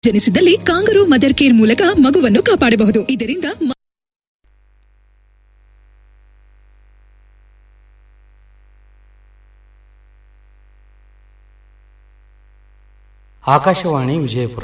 ಜನಿಸಿದಲ್ಲಿ kangaroo mother care ಮೂಲಕ ಮಗುವನ್ನು ಕಾಪಾಡಬಹುದು ಇದರಿಂದ ಮ- ಆಕಾಶವಾಣಿ ವಿಜಯಪುರ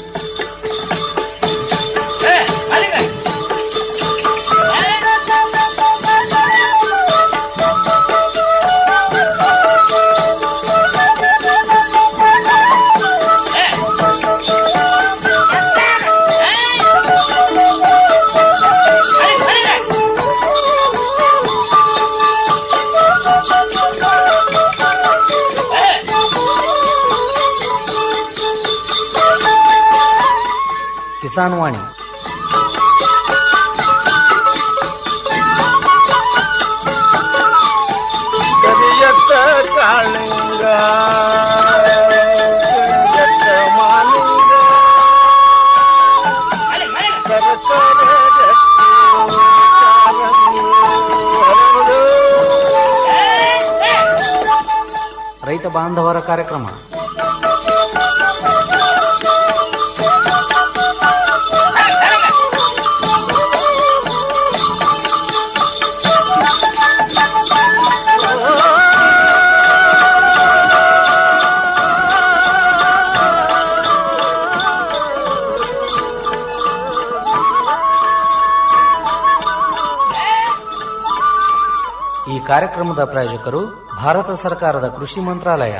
ಕಿಸಾನ್ ವಾಣಿ ಕರಿಯತ್ತ ಕಾಳಿಂಗ ಕರಿಯತ್ತ ಮಾಲಿಂಗ ಸರಸರ ಗಟ್ಟಿ ಕಾರಂಗಿ ಹರಡು. ರೈತ ಬಾಂಧವರ ಕಾರ್ಯಕ್ರಮ ಈ ಕಾರ್ಯಕ್ರಮದ ಪ್ರಾಯೋಜಕರು ಭಾರತ ಸರ್ಕಾರದ ಕೃಷಿ ಮಂತ್ರಾಲಯ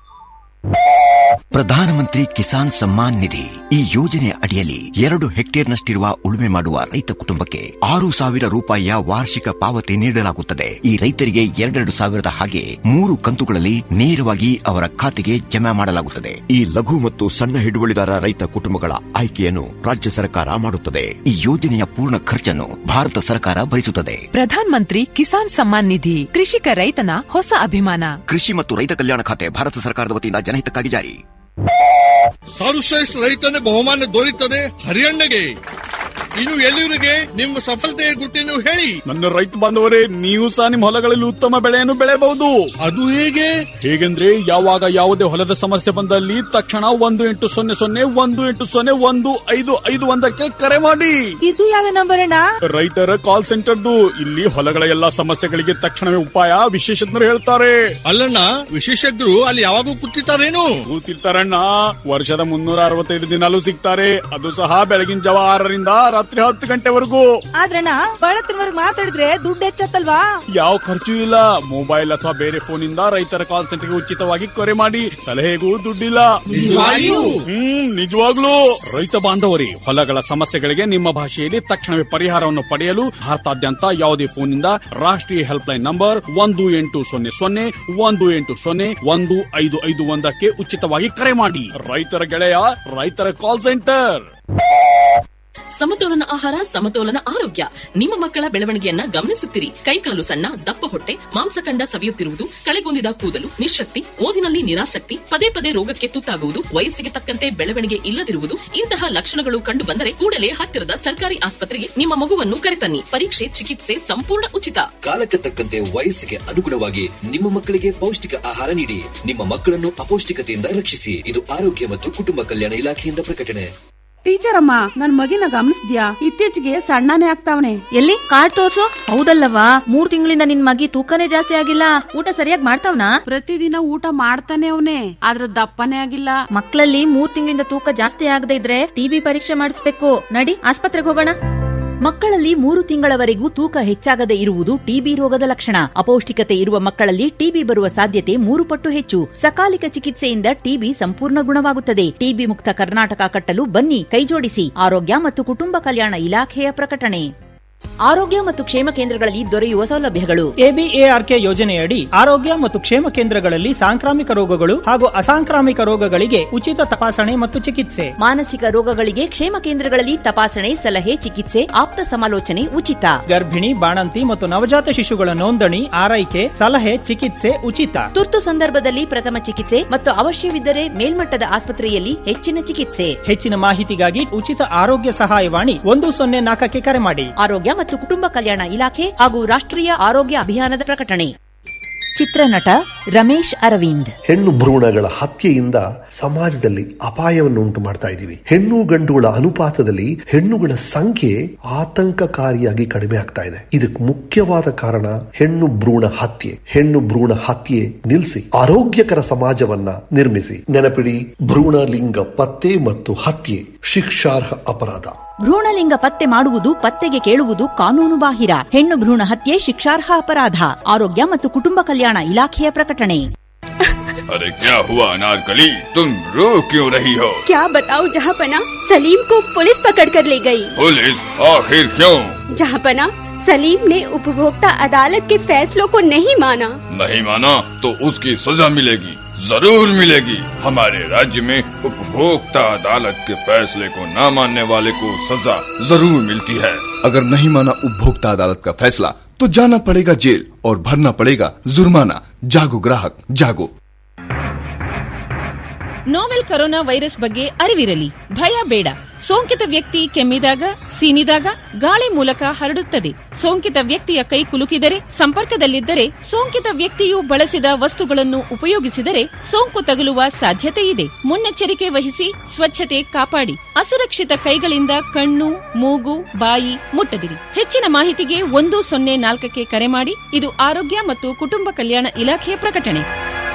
ಪ್ರಧಾನಮಂತ್ರಿ ಕಿಸಾನ್ ಸಮ್ಮಾನ್ ನಿಧಿ ಈ ಯೋಜನೆಯ ಅಡಿಯಲ್ಲಿ ಎರಡು ಹೆಕ್ಟೇರ್ನಷ್ಟಿರುವ ಉಳುಮೆ ಮಾಡುವ ರೈತ ಕುಟುಂಬಕ್ಕೆ ಆರು ಸಾವಿರ ರೂಪಾಯಿಯ ವಾರ್ಷಿಕ ಪಾವತಿ ನೀಡಲಾಗುತ್ತದೆ ಈ ರೈತರಿಗೆ ಎರಡೆರಡು ಸಾವಿರದ ಹಾಗೆ ಮೂರು ಕಂತುಗಳಲ್ಲಿ ನೇರವಾಗಿ ಅವರ ಖಾತೆಗೆ ಜಮಾ ಮಾಡಲಾಗುತ್ತದೆ ಈ ಲಘು ಮತ್ತು ಸಣ್ಣ ಹಿಡುವಳಿದಾರ ರೈತ ಕುಟುಂಬಗಳ ಆಯ್ಕೆಯನ್ನು ರಾಜ್ಯ ಸರ್ಕಾರ ಮಾಡುತ್ತದೆ ಈ ಯೋಜನೆಯ ಪೂರ್ಣ ಖರ್ಚನ್ನು ಭಾರತ ಸರ್ಕಾರ ಭರಿಸುತ್ತದೆ ಪ್ರಧಾನ್ ಮಂತ್ರಿ ಕಿಸಾನ್ ಸಮ್ಮಾನ್ ನಿಧಿ ಕೃಷಿಕ ರೈತನ ಹೊಸ ಅಭಿಮಾನ ಕೃಷಿ ಮತ್ತು ರೈತ ಕಲ್ಯಾಣ ಖಾತೆ ಭಾರತ ಸರ್ಕಾರದ ವತಿಯಿಂದ ಜನಹಿತಕ್ಕಾಗಿ ಜಾರಿ ಸರ್ವಶ್ರೇಷ್ಠ ರೈತನ ಬಹುಮಾನ ದೊರೆಯುತ್ತದೆ ಹರಿಯಣ್ಣಗೆ ಇನ್ನು ಎಲ್ಲರಿಗೆ ನಿಮ್ಮ ಸಫಲತೆಯ ಗುಟ್ಟಿನ ಹೇಳಿ ನನ್ನ ರೈತ ಬಾಂಧವರೇ ನೀವು ಸಹ ನಿಮ್ಮ ಹೊಲಗಳಲ್ಲಿ ಉತ್ತಮ ಬೆಳೆಯನ್ನು ಬೆಳೆಯಬಹುದು ಅದು ಹೇಗೆ ಹೇಗೆಂದ್ರೆ ಯಾವಾಗ ಯಾವುದೇ ಹೊಲದ ಸಮಸ್ಯೆ ಬಂದಲ್ಲಿ ತಕ್ಷಣ ಒಂದು ಎಂಟು ಸೊನ್ನೆ ಸೊನ್ನೆ ಒಂದು ಎಂಟು ಸೊನ್ನೆ ಒಂದು ಐದು ಐದು ಒಂದಕ್ಕೆ ಕರೆ ಮಾಡಿ ಇದು ಯಾವ ನಂಬರ್ ಅಣ್ಣ ರೈತರ ಕಾಲ್ ಸೆಂಟರ್ದು ಇಲ್ಲಿ ಹೊಲಗಳ ಎಲ್ಲಾ ಸಮಸ್ಯೆಗಳಿಗೆ ತಕ್ಷಣವೇ ಉಪಾಯ ವಿಶೇಷಜ್ಞರು ಹೇಳ್ತಾರೆ ಅಲ್ಲಣ್ಣ ವಿಶೇಷಜ್ಞರು ಅಲ್ಲಿ ಯಾವಾಗೂ ಕೂತಿರ್ತಾರೇನು ಕೂತಿರ್ತಾರಣ್ಣ ವರ್ಷದ ಮುನ್ನೂರ ಅರವತ್ತೈದು ದಿನಾಲೂ ಸಿಗ್ತಾರೆ ಅದು ಸಹ ಬೆಳಗಿನ ಜಾವ ಆರರಿಂದ ರಾತ್ರಿ ಹತ್ತು ಗಂಟೆವರೆಗೂ ಆದ್ರಣ್ಣ ಬಹಳ ತಿನ್ವರ್ಗ್ ಮಾತಾಡಿದ್ರೆ ದುಡ್ಡು ಹೆಚ್ಚತ್ತಲ್ವಾ ಯಾವ ಖರ್ಚು ಇಲ್ಲ ಮೊಬೈಲ್ ಅಥವಾ ಬೇರೆ ಫೋನ್ ಇಂದ ರೈತರ ಕಾಲ್ ಸೆಂಟರ್ಗೆ ಉಚಿತವಾಗಿ ಕರೆ ಮಾಡಿ ಸಲಹೆಗೂ ದುಡ್ಡಿಲ್ಲ ನಿಜವಾಗಿಯೂ? ಹ್ಮ್ ನಿಜವಾಗ್ಲೂ ರೈತ ಬಾಂಧವರಿ ಹೊಲಗಳ ಸಮಸ್ಯೆಗಳಿಗೆ ನಿಮ್ಮ ಭಾಷೆಯಲ್ಲಿ ತಕ್ಷಣವೇ ಪರಿಹಾರವನ್ನು ಪಡೆಯಲು ಭಾರತಾದ್ಯಂತ ಯಾವುದೇ ಫೋನ್ ಇಂದ ರಾಷ್ಟ್ರೀಯ ಹೆಲ್ಪ್ ಲೈನ್ ನಂಬರ್ ಒಂದು ಎಂಟು ಸೊನ್ನೆ ಸೊನ್ನೆ ಒಂದು ಎಂಟು ಸೊನ್ನೆ ಒಂದು ಐದು ಐದು ಒಂದಕ್ಕೆ ಉಚಿತವಾಗಿ ಕರೆ ಮಾಡಿ ರೈತರ ಗೆಳೆಯ ರೈತರ ಕಾಲ್ ಸೆಂಟರ್ ಸಮತೋಲನ ಆಹಾರ ಸಮತೋಲನ ಆರೋಗ್ಯ ನಿಮ್ಮ ಮಕ್ಕಳ ಬೆಳವಣಿಗೆಯನ್ನ ಗಮನಿಸುತ್ತಿರಿ ಕೈಕಾಲು ಸಣ್ಣ ದಪ್ಪ ಹೊಟ್ಟೆ ಮಾಂಸಖಂಡ ಸವಿಯುತ್ತಿರುವುದು ಕಳೆಗುಂದಿದ ಕೂದಲು ನಿಶಕ್ತಿ ಓದಿನಲ್ಲಿ ನಿರಾಸಕ್ತಿ ಪದೇ ಪದೇ ರೋಗಕ್ಕೆ ತುತ್ತಾಗುವುದು ವಯಸ್ಸಿಗೆ ತಕ್ಕಂತೆ ಬೆಳವಣಿಗೆ ಇಲ್ಲದಿರುವುದು ಇಂತಹ ಲಕ್ಷಣಗಳು ಕಂಡು ಬಂದರೆ ಕೂಡಲೇ ಹತ್ತಿರದ ಸರ್ಕಾರಿ ಆಸ್ಪತ್ರೆಗೆ ನಿಮ್ಮ ಮಗುವನ್ನು ಕರೆತನ್ನಿ ಪರೀಕ್ಷೆ ಚಿಕಿತ್ಸೆ ಸಂಪೂರ್ಣ ಉಚಿತ ಕಾಲಕ್ಕೆ ತಕ್ಕಂತೆ ವಯಸ್ಸಿಗೆ ಅನುಗುಣವಾಗಿ ನಿಮ್ಮ ಮಕ್ಕಳಿಗೆ ಪೌಷ್ಟಿಕ ಆಹಾರ ನೀಡಿ ನಿಮ್ಮ ಮಕ್ಕಳನ್ನು ಅಪೌಷ್ಟಿಕತೆಯಿಂದ ರಕ್ಷಿಸಿ ಇದು ಆರೋಗ್ಯ ಮತ್ತು ಕುಟುಂಬ ಕಲ್ಯಾಣ ಇಲಾಖೆಯಿಂದ ಪ್ರಕಟಣೆ ಟೀಚರ್ ಅಮ್ಮ ನನ್ ಮಗಿನ ಗಮನಿಸ್ದ್ಯಾ ಇತ್ತೀಚೆಗೆ ಸಣ್ಣನೇ ಆಗ್ತಾವನೆ ಎಲ್ಲಿ ಕಾರ್ಡ್ ತೋರ್ಸು ಹೌದಲ್ಲವಾ ಮೂರ್ ತಿಂಗಳಿಂದ ನಿನ್ ಮಗಿ ತೂಕನೇ ಜಾಸ್ತಿ ಆಗಿಲ್ಲ ಊಟ ಸರಿಯಾಗಿ ಮಾಡ್ತಾವ್ನಾ ಪ್ರತಿದಿನ ಊಟ ಮಾಡ್ತಾನೆ ಅವನೇ ಆದ್ರ ದಪ್ಪನೇ ಆಗಿಲ್ಲ ಮಕ್ಕಳಲ್ಲಿ ಮೂರ್ ತಿಂಗಳಿಂದ ತೂಕ ಜಾಸ್ತಿ ಆಗದೆ ಇದ್ರೆ ಟಿಬಿ ಪರೀಕ್ಷೆ ಮಾಡಿಸ್ಬೇಕು ನಡಿ ಆಸ್ಪತ್ರೆಗೆ ಹೋಗೋಣ ಮಕ್ಕಳಲ್ಲಿ ಮೂರು ತಿಂಗಳವರೆಗೂ ತೂಕ ಹೆಚ್ಚಾಗದೆ ಇರುವುದು ಟಿಬಿ ರೋಗದ ಲಕ್ಷಣ ಅಪೌಷ್ಟಿಕತೆ ಇರುವ ಮಕ್ಕಳಲ್ಲಿ ಟಿಬಿ ಬರುವ ಸಾಧ್ಯತೆ ಮೂರು ಪಟ್ಟು ಹೆಚ್ಚು ಸಕಾಲಿಕ ಚಿಕಿತ್ಸೆಯಿಂದ ಟಿಬಿ ಸಂಪೂರ್ಣ ಗುಣವಾಗುತ್ತದೆ ಟಿಬಿ ಮುಕ್ತ ಕರ್ನಾಟಕ ಕಟ್ಟಲು ಬನ್ನಿ ಕೈಜೋಡಿಸಿ ಆರೋಗ್ಯ ಮತ್ತು ಕುಟುಂಬ ಕಲ್ಯಾಣ ಇಲಾಖೆಯ ಪ್ರಕಟಣೆ ಆರೋಗ್ಯ ಮತ್ತು ಕ್ಷೇಮ ಕೇಂದ್ರಗಳಲ್ಲಿ ದೊರೆಯುವ ಸೌಲಭ್ಯಗಳು ಎಬಿಎಆರ್ಕೆ ಯೋಜನೆಯಡಿ ಆರೋಗ್ಯ ಮತ್ತು ಕ್ಷೇಮ ಕೇಂದ್ರಗಳಲ್ಲಿ ಸಾಂಕ್ರಾಮಿಕ ರೋಗಗಳು ಹಾಗೂ ಅಸಾಂಕ್ರಾಮಿಕ ರೋಗಗಳಿಗೆ ಉಚಿತ ತಪಾಸಣೆ ಮತ್ತು ಚಿಕಿತ್ಸೆ ಮಾನಸಿಕ ರೋಗಗಳಿಗೆ ಕ್ಷೇಮ ಕೇಂದ್ರಗಳಲ್ಲಿ ತಪಾಸಣೆ ಸಲಹೆ ಚಿಕಿತ್ಸೆ ಆಪ್ತ ಸಮಾಲೋಚನೆ ಉಚಿತ ಗರ್ಭಿಣಿ ಬಾಣಂತಿ ಮತ್ತು ನವಜಾತ ಶಿಶುಗಳ ನೋಂದಣಿ ಆರೈಕೆ ಸಲಹೆ ಚಿಕಿತ್ಸೆ ಉಚಿತ ತುರ್ತು ಸಂದರ್ಭದಲ್ಲಿ ಪ್ರಥಮ ಚಿಕಿತ್ಸೆ ಮತ್ತು ಅವಶ್ಯವಿದ್ದರೆ ಮೇಲ್ಮಟ್ಟದ ಆಸ್ಪತ್ರೆಯಲ್ಲಿ ಹೆಚ್ಚಿನ ಚಿಕಿತ್ಸೆ ಹೆಚ್ಚಿನ ಮಾಹಿತಿಗಾಗಿ ಉಚಿತ ಆರೋಗ್ಯ ಸಹಾಯವಾಣಿ ಒಂದು ಸೊನ್ನೆ ನಾಲ್ಕಕ್ಕೆ ಕರೆ ಮಾಡಿ ಆರೋಗ್ಯ ಮತ್ತು ಕುಟುಂಬ ಕಲ್ಯಾಣ ಇಲಾಖೆ ಹಾಗೂ ರಾಷ್ಟ್ರೀಯ ಆರೋಗ್ಯ ಅಭಿಯಾನದ ಪ್ರಕಟಣೆ ಚಿತ್ರನಟ ರಮೇಶ್ ಅರವಿಂದ್ ಹೆಣ್ಣು ಭ್ರೂಣಗಳ ಹತ್ಯೆಯಿಂದ ಸಮಾಜದಲ್ಲಿ ಅಪಾಯವನ್ನು ಉಂಟು ಮಾಡ್ತಾ ಇದ್ದೀವಿ ಹೆಣ್ಣು ಗಂಡುಗಳ ಅನುಪಾತದಲ್ಲಿ ಹೆಣ್ಣುಗಳ ಸಂಖ್ಯೆ ಆತಂಕಕಾರಿಯಾಗಿ ಕಡಿಮೆ ಆಗ್ತಾ ಇದೆ ಇದಕ್ಕೆ ಮುಖ್ಯವಾದ ಕಾರಣ ಹೆಣ್ಣು ಭ್ರೂಣ ಹತ್ಯೆ ಹೆಣ್ಣು ಭ್ರೂಣ ಹತ್ಯೆ ನಿಲ್ಲಿಸಿ ಆರೋಗ್ಯಕರ ಸಮಾಜವನ್ನ ನಿರ್ಮಿಸಿ ನೆನಪಿಡಿ ಭ್ರೂಣ ಲಿಂಗ ಪತ್ತೆ ಮತ್ತು ಹತ್ಯೆ ಶಿಕ್ಷಾರ್ಹ ಅಪರಾಧ ಭ್ರೂಣಲಿಂಗ ಪತ್ತೆ ಮಾಡುವುದು ಪತ್ತೆಗೆ ಕೇಳುವುದು ಕಾನೂನು ಬಾಹಿರ ಹೆಣ್ಣು ಭ್ರೂಣ ಹತ್ಯೆ ಶಿಕ್ಷಾರ್ಹ ಅಪರಾಧ ಆರೋಗ್ಯ ಮತ್ತು ಕುಟುಂಬ ಕಲ್ಯಾಣ ಇಲಾಖೆಯ ಪ್ರಕಟಣೆ अरे क्या हुआ अनारकली तुम रो क्यों रही हो क्या बताओ जहाँपना सलीम को पुलिस पकड़ कर ले गई। पुलिस आखिर क्यों जहाँपना सलीम ने उपभोक्ता अदालत के फैसलों को नहीं माना नहीं माना तो उसकी सजा मिलेगी जरूर मिलेगी हमारे राज्य में उपभोक्ता अदालत के फैसले को न मानने वाले को सजा जरूर मिलती है अगर नहीं माना उपभोक्ता अदालत का फैसला तो जाना पड़ेगा जेल और भरना पड़ेगा जुर्माना जागो ग्राहक जागो ನೋವೆಲ್ ಕೊರೋನಾ ವೈರಸ್ ಬಗ್ಗೆ ಅರಿವಿರಲಿ ಭಯ ಬೇಡ ಸೋಂಕಿತ ವ್ಯಕ್ತಿ ಕೆಮ್ಮಿದಾಗ ಸೀನಿದಾಗ ಗಾಳಿ ಮೂಲಕ ಹರಡುತ್ತದೆ ಸೋಂಕಿತ ವ್ಯಕ್ತಿಯ ಕೈ ಕುಲುಕಿದರೆ ಸಂಪರ್ಕದಲ್ಲಿದ್ದರೆ ಸೋಂಕಿತ ವ್ಯಕ್ತಿಯು ಬಳಸಿದ ವಸ್ತುಗಳನ್ನು ಉಪಯೋಗಿಸಿದರೆ ಸೋಂಕು ತಗುಲುವ ಸಾಧ್ಯತೆ ಇದೆ ಮುನ್ನೆಚ್ಚರಿಕೆ ವಹಿಸಿ ಸ್ವಚ್ಛತೆ ಕಾಪಾಡಿ ಅಸುರಕ್ಷಿತ ಕೈಗಳಿಂದ ಕಣ್ಣು ಮೂಗು ಬಾಯಿ ಮುಟ್ಟದಿರಿ ಹೆಚ್ಚಿನ ಮಾಹಿತಿಗೆ ಒಂದು ಸೊನ್ನೆ ನಾಲ್ಕಕ್ಕೆ ಕರೆ ಮಾಡಿ ಇದು ಆರೋಗ್ಯ ಮತ್ತು ಕುಟುಂಬ ಕಲ್ಯಾಣ ಇಲಾಖೆಯ ಪ್ರಕಟಣೆ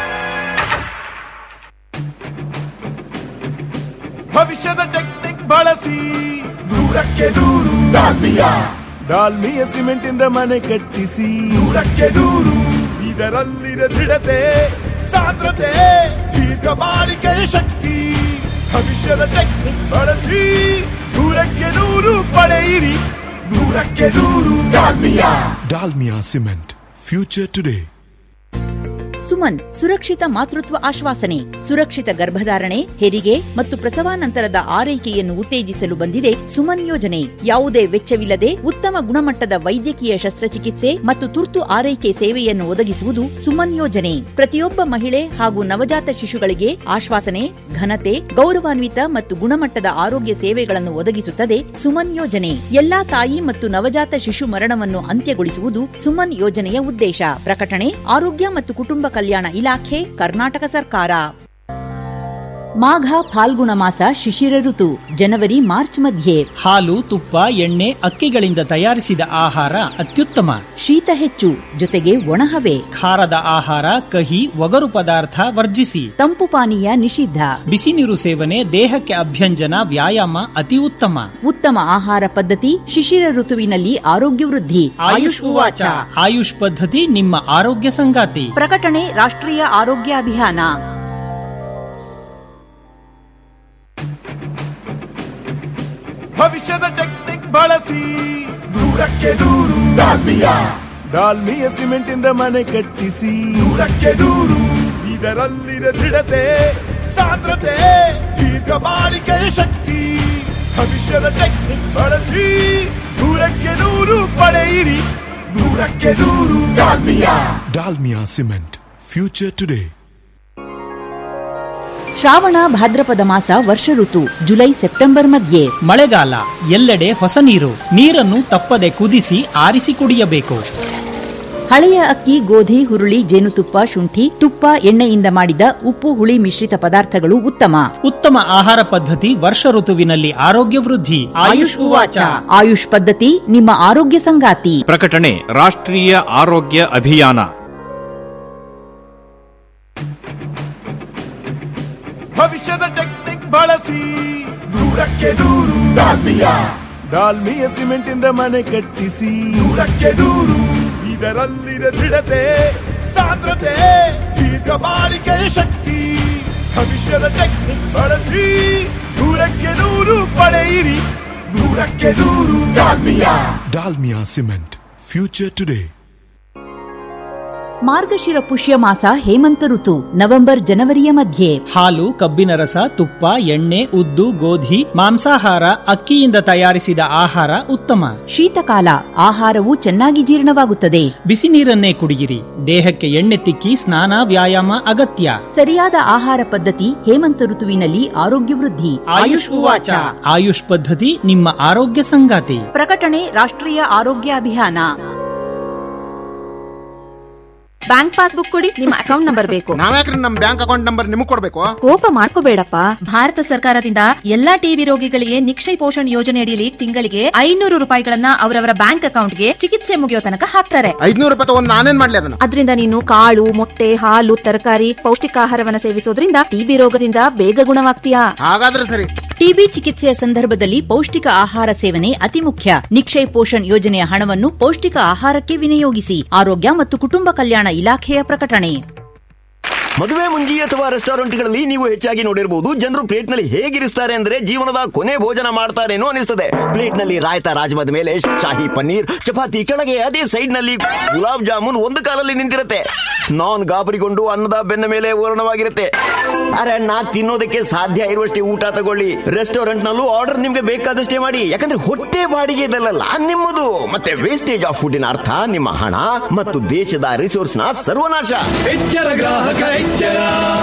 ಭವಿಷ್ಯದ ಟೆಕ್ನಿಕ್ ಬಳಸಿ ನೂರಕ್ಕೆ ನೂರು ಡಾಲ್ಮಿಯಾ ಡಾಲ್ಮಿಯ ಸಿಮೆಂಟ್ ಇಂದ ಮನೆ ಕಟ್ಟಿಸಿ ನೂರಕ್ಕೆ ನೂರು ಇದರಲ್ಲಿದೆ ದೃಢತೆ ಸಾಂದ್ರತೆ ದೀರ್ಘ ಬಾಳಿಕೆಯ ಶಕ್ತಿ ಭವಿಷ್ಯದ ಟೆಕ್ನಿಕ್ ಬಳಸಿ ನೂರಕ್ಕೆ ನೂರು ಪಡೆಯಿರಿ ನೂರಕ್ಕೆ ನೂರು Dalmia Dalmia cement future today Suman ಸುರಕ್ಷಿತ ಮಾತೃತ್ವ ಆಶ್ವಾಸನೆ ಸುರಕ್ಷಿತ ಗರ್ಭಧಾರಣೆ ಹೆರಿಗೆ ಮತ್ತು ಪ್ರಸವಾನಂತರದ ಆರೈಕೆಯನ್ನು ಉತ್ತೇಜಿಸಲು ಬಂದಿದೆ ಸುಮನ್ ಯೋಜನೆ ಯಾವುದೇ ವೆಚ್ಚವಿಲ್ಲದೆ ಉತ್ತಮ ಗುಣಮಟ್ಟದ ವೈದ್ಯಕೀಯ ಶಸ್ತ್ರಚಿಕಿತ್ಸೆ ಮತ್ತು ತುರ್ತು ಆರೈಕೆ ಸೇವೆಯನ್ನು ಒದಗಿಸುವುದು ಸುಮನ್ ಯೋಜನೆ ಪ್ರತಿಯೊಬ್ಬ ಮಹಿಳೆ ಹಾಗೂ ನವಜಾತ ಶಿಶುಗಳಿಗೆ ಆಶ್ವಾಸನೆ ಘನತೆ ಗೌರವಾನ್ವಿತ ಮತ್ತು ಗುಣಮಟ್ಟದ ಆರೋಗ್ಯ ಸೇವೆಗಳನ್ನು ಒದಗಿಸುತ್ತದೆ ಸುಮನ್ ಯೋಜನೆ ಎಲ್ಲಾ ತಾಯಿ ಮತ್ತು ನವಜಾತ ಶಿಶು ಮರಣವನ್ನು ಅಂತ್ಯಗೊಳಿಸುವುದು ಸುಮನ್ ಯೋಜನೆಯ ಉದ್ದೇಶ ಪ್ರಕಟಣೆ ಆರೋಗ್ಯ ಮತ್ತು ಕುಟುಂಬ ಕಲ್ಯಾಣ ಇಲಾಖೆ ಕರ್ನಾಟಕ ಸರ್ಕಾರ ಮಾಘ ಫಾಲ್ಗುಣ ಮಾಸ ಶಿಶಿರ ಋತು ಜನವರಿ ಮಾರ್ಚ್ ಮಧ್ಯೆ ಹಾಲು ತುಪ್ಪ ಎಣ್ಣೆ ಅಕ್ಕಿಗಳಿಂದ ತಯಾರಿಸಿದ ಆಹಾರ ಅತ್ಯುತ್ತಮ ಶೀತ ಹೆಚ್ಚು ಜೊತೆಗೆ ಒಣಹವೆ ಖಾರದ ಆಹಾರ ಕಹಿ ಒಗರು ಪದಾರ್ಥ ವರ್ಜಿಸಿ ತಂಪು ಪಾನೀಯ ನಿಷಿದ್ಧ ಬಿಸಿ ನೀರು ಸೇವನೆ ದೇಹಕ್ಕೆ ಅಭ್ಯಂಜನ ವ್ಯಾಯಾಮ ಅತಿ ಉತ್ತಮ ಉತ್ತಮ ಆಹಾರ ಪದ್ಧತಿ ಶಿಶಿರ ಋತುವಿನಲ್ಲಿ ಆರೋಗ್ಯ ವೃದ್ಧಿ ಆಯುಷ್ ಉವಾಚ ಆಯುಷ್ ಪದ್ಧತಿ ನಿಮ್ಮ ಆರೋಗ್ಯ ಸಂಗಾತಿ ಪ್ರಕಟಣೆ ರಾಷ್ಟ್ರೀಯ ಆರೋಗ್ಯ ಅಭಿಯಾನ ಭವಿಷ್ಯದ ಟೆಕ್ನಿಕ್ ಬಳಸಿ ನೂರಕ್ಕೆ ನೂರು ಡಾಲ್ಮಿಯಾ ಡಾಲ್ಮಿಯ ಸಿಮೆಂಟ್ ಇಂದ ಮನೆ ಕಟ್ಟಿಸಿ ನೂರಕ್ಕೆ ನೂರು ಇದರಲ್ಲಿದೆ ದೃಢತೆ ಸಾಂದ್ರತೆ ದೀರ್ಘ ಬಾಳಿಕೆಯ ಶಕ್ತಿ ಭವಿಷ್ಯದ ಟೆಕ್ನಿಕ್ ಬಳಸಿ ನೂರಕ್ಕೆ ನೂರು ಪಡೆಯಿರಿ ನೂರಕ್ಕೆ ನೂರು Dalmia Dalmia cement future today ಶ್ರಾವಣ ಭಾದ್ರಪದ ಮಾಸ ವರ್ಷ ಋತು ಜುಲೈ ಸೆಪ್ಟೆಂಬರ್ ಮಧ್ಯೆ ಮಳೆಗಾಲ ಎಲ್ಲೆಡೆ ಹೊಸ ನೀರು ನೀರನ್ನು ತಪ್ಪದೆ ಕುದಿಸಿ ಆರಿಸಿ ಕುಡಿಯಬೇಕು ಹಳೆಯ ಅಕ್ಕಿ ಗೋಧಿ ಹುರುಳಿ ಜೇನುತುಪ್ಪ ಶುಂಠಿ ತುಪ್ಪ ಎಣ್ಣೆಯಿಂದ ಮಾಡಿದ ಉಪ್ಪು ಹುಳಿ ಮಿಶ್ರಿತ ಪದಾರ್ಥಗಳು ಉತ್ತಮ ಉತ್ತಮ ಆಹಾರ ಪದ್ಧತಿ ವರ್ಷ ಋತುವಿನಲ್ಲಿ ಆರೋಗ್ಯ ವೃದ್ಧಿ ಆಯುಷ್ ಉವಾಚ ಆಯುಷ್ ಪದ್ಧತಿ ನಿಮ್ಮ ಆರೋಗ್ಯ ಸಂಗಾತಿ ಪ್ರಕಟಣೆ ರಾಷ್ಟ್ರೀಯ ಆರೋಗ್ಯ ಅಭಿಯಾನ ಭವಿಷ್ಯದ ಟೆಕ್ನಿಕ್ ಬಳಸಿ ನೂರಕ್ಕೆ ನೂರು ಡಾಲ್ಮಿಯಾ ಡಾಲ್ಮಿಯ ಸಿಮೆಂಟ್ ಇಂದ ಮನೆ ಕಟ್ಟಿಸಿ ನೂರಕ್ಕೆ ನೂರು ಇದರಲ್ಲಿದೆ ದೃಢತೆ ಸಾಂದ್ರತೆ ದೀರ್ಘ ಬಾಳಿಕೆಯ ಶಕ್ತಿ ಭವಿಷ್ಯದ ಟೆಕ್ನಿಕ್ ಬಳಸಿ ನೂರಕ್ಕೆ ನೂರು ಪಡೆಯಿರಿ ನೂರಕ್ಕೆ ನೂರು Dalmia Dalmia cement future today ಮಾರ್ಗಶಿರ ಪುಷ್ಯ ಮಾಸ ಹೇಮಂತ ಋತು ನವೆಂಬರ್ ಜನವರಿಯ ಮಧ್ಯೆ ಹಾಲು ಕಬ್ಬಿನ ರಸ ತುಪ್ಪ ಎಣ್ಣೆ ಉದ್ದು ಗೋಧಿ ಮಾಂಸಾಹಾರ ಅಕ್ಕಿಯಿಂದ ತಯಾರಿಸಿದ ಆಹಾರ ಉತ್ತಮ ಶೀತಕಾಲ ಆಹಾರವು ಚೆನ್ನಾಗಿ ಜೀರ್ಣವಾಗುತ್ತದೆ ಬಿಸಿ ನೀರನ್ನೇ ಕುಡಿಯಿರಿ ದೇಹಕ್ಕೆ ಎಣ್ಣೆ ತಿಕ್ಕಿ ಸ್ನಾನ ವ್ಯಾಯಾಮ ಅಗತ್ಯ ಸರಿಯಾದ ಆಹಾರ ಪದ್ಧತಿ ಹೇಮಂತ ಋತುವಿನಲ್ಲಿ ಆರೋಗ್ಯ ವೃದ್ಧಿ ಆಯುಷ್ ಉವಾಚ ಆಯುಷ್ ಪದ್ಧತಿ ನಿಮ್ಮ ಆರೋಗ್ಯ ಸಂಗಾತಿ ಪ್ರಕಟಣೆ ರಾಷ್ಟ್ರೀಯ ಆರೋಗ್ಯ ಅಭಿಯಾನ ಬ್ಯಾಂಕ್ ಪಾಸ್ಬುಕ್ ಕೊಡಿ ನಿಮ್ಮ ಅಕೌಂಟ್ ನಂಬರ್ ಬೇಕು ನಾವ್ಯಾಕ್ರಿ ನಮ್ ಬ್ಯಾಂಕ್ ಅಕೌಂಟ್ ನಂಬರ್ ನಿಮಗ್ ಕೊಡ್ಬೇಕು ಕೋಪ ಮಾಡ್ಕೋಬೇಡಪ್ಪ ಭಾರತ ಸರ್ಕಾರದಿಂದ ಎಲ್ಲಾ ಟಿಬಿ ರೋಗಿಗಳಿಗೆ ನಿಕ್ಷಯ್ ಪೋಷಣ್ ಯೋಜನೆ ಅಡಿಯಲ್ಲಿ ತಿಂಗಳಿಗೆ ಐನೂರು ರೂಪಾಯಿಗಳನ್ನ ಅವರವರ ಬ್ಯಾಂಕ್ ಅಕೌಂಟ್ಗೆ ಚಿಕಿತ್ಸೆ ಮುಗಿಯೋ ತನಕ ಹಾಕ್ತಾರೆ ಐದ್ನೂರು ರೂಪಾಯಿ ತಗೊಂಡ್ ನಾನೇನ್ ಮಾಡ್ಲಿ ಅದನ್ನ ಅದರಿಂದ ನೀನು ಕಾಳು ಮೊಟ್ಟೆ ಹಾಲು ತರಕಾರಿ ಪೌಷ್ಟಿಕಾಹಾರವನ್ನ ಸೇವಿಸೋದ್ರಿಂದ ಟಿಬಿ ರೋಗದಿಂದ ಬೇಗ ಗುಣವಾಗ್ತೀಯಾ ಹಾಗಾದ್ರೆ ಸರಿ ಟಿಬಿ ಚಿಕಿತ್ಸೆಯ ಸಂದರ್ಭದಲ್ಲಿ ಪೌಷ್ಟಿಕ ಆಹಾರ ಸೇವನೆ ಅತಿ ಮುಖ್ಯ ನಿಕ್ಷಯ್ ಪೋಷಣ್ ಯೋಜನೆಯ ಹಣವನ್ನು ಪೌಷ್ಟಿಕ ಆಹಾರಕ್ಕೆ ವಿನಿಯೋಗಿಸಿ ಆರೋಗ್ಯ ಮತ್ತು ಕುಟುಂಬ ಕಲ್ಯಾಣ ಇಲಾಖೆಯ ಪ್ರಕಟಣೆ ಮದುವೆ ಮುಂಜಿ ಅಥವಾ ರೆಸ್ಟೋರೆಂಟ್ಗಳಲ್ಲಿ ನೀವು ಹೆಚ್ಚಾಗಿ ನೋಡಿರಬಹುದು ಜನರು ಪ್ಲೇಟ್ ನಲ್ಲಿ ಹೇಗಿರಿಸ್ತಾರೆ ಅಂದ್ರೆ ಜೀವನದ ಕೊನೆ ಭೋಜನ ಮಾಡ್ತಾರೇನೋ ಅನಿಸ್ತದೆ ಪ್ಲೇಟ್ ನಲ್ಲಿ ರಾಯ್ತ ರಾಜ್ಮದ ಮೇಲೆ ಶಾಹಿ ಪನ್ನೀರ್ ಚಪಾತಿ ಕೆಳಗೆ ಅದೇ ಸೈಡ್ ನಲ್ಲಿ ಗುಲಾಬ್ ಜಾಮೂನ್ ಒಂದು ಕಾಲಲ್ಲಿ ನಿಂತಿರುತ್ತೆ ನಾನ್ ಗಾಬರಿಗೊಂಡು ಅನ್ನದ ಬೆನ್ನ ಮೇಲೆ ಓರಣವಾಗಿರುತ್ತೆ ಅರೆ ಅಣ್ಣ ತಿನ್ನೋದಕ್ಕೆ ಸಾಧ್ಯ ಇರುವಷ್ಟೇ ಊಟ ತಗೊಳ್ಳಿ ರೆಸ್ಟೋರೆಂಟ್ ನಲ್ಲೂ ಆರ್ಡರ್ ನಿಮ್ಗೆ ಬೇಕಾದಷ್ಟೇ ಮಾಡಿ ಯಾಕಂದ್ರೆ ಹೊಟ್ಟೆ ಬಾಡಿಗೆ ಇದಲ್ಲ ನಿಮ್ಮದು ಮತ್ತೆ ವೇಸ್ಟೇಜ್ ಆಫ್ ಫುಡ್ಡಿನ ಅರ್ಥ ನಿಮ್ಮ ಹಣ ಮತ್ತು ದೇಶದ ರಿಸೋರ್ಸ್ ನ ಸರ್ವನಾಶ ಎಚ್ಚರ ಗ್ರಾಹಕ ಎಚ್ಚರ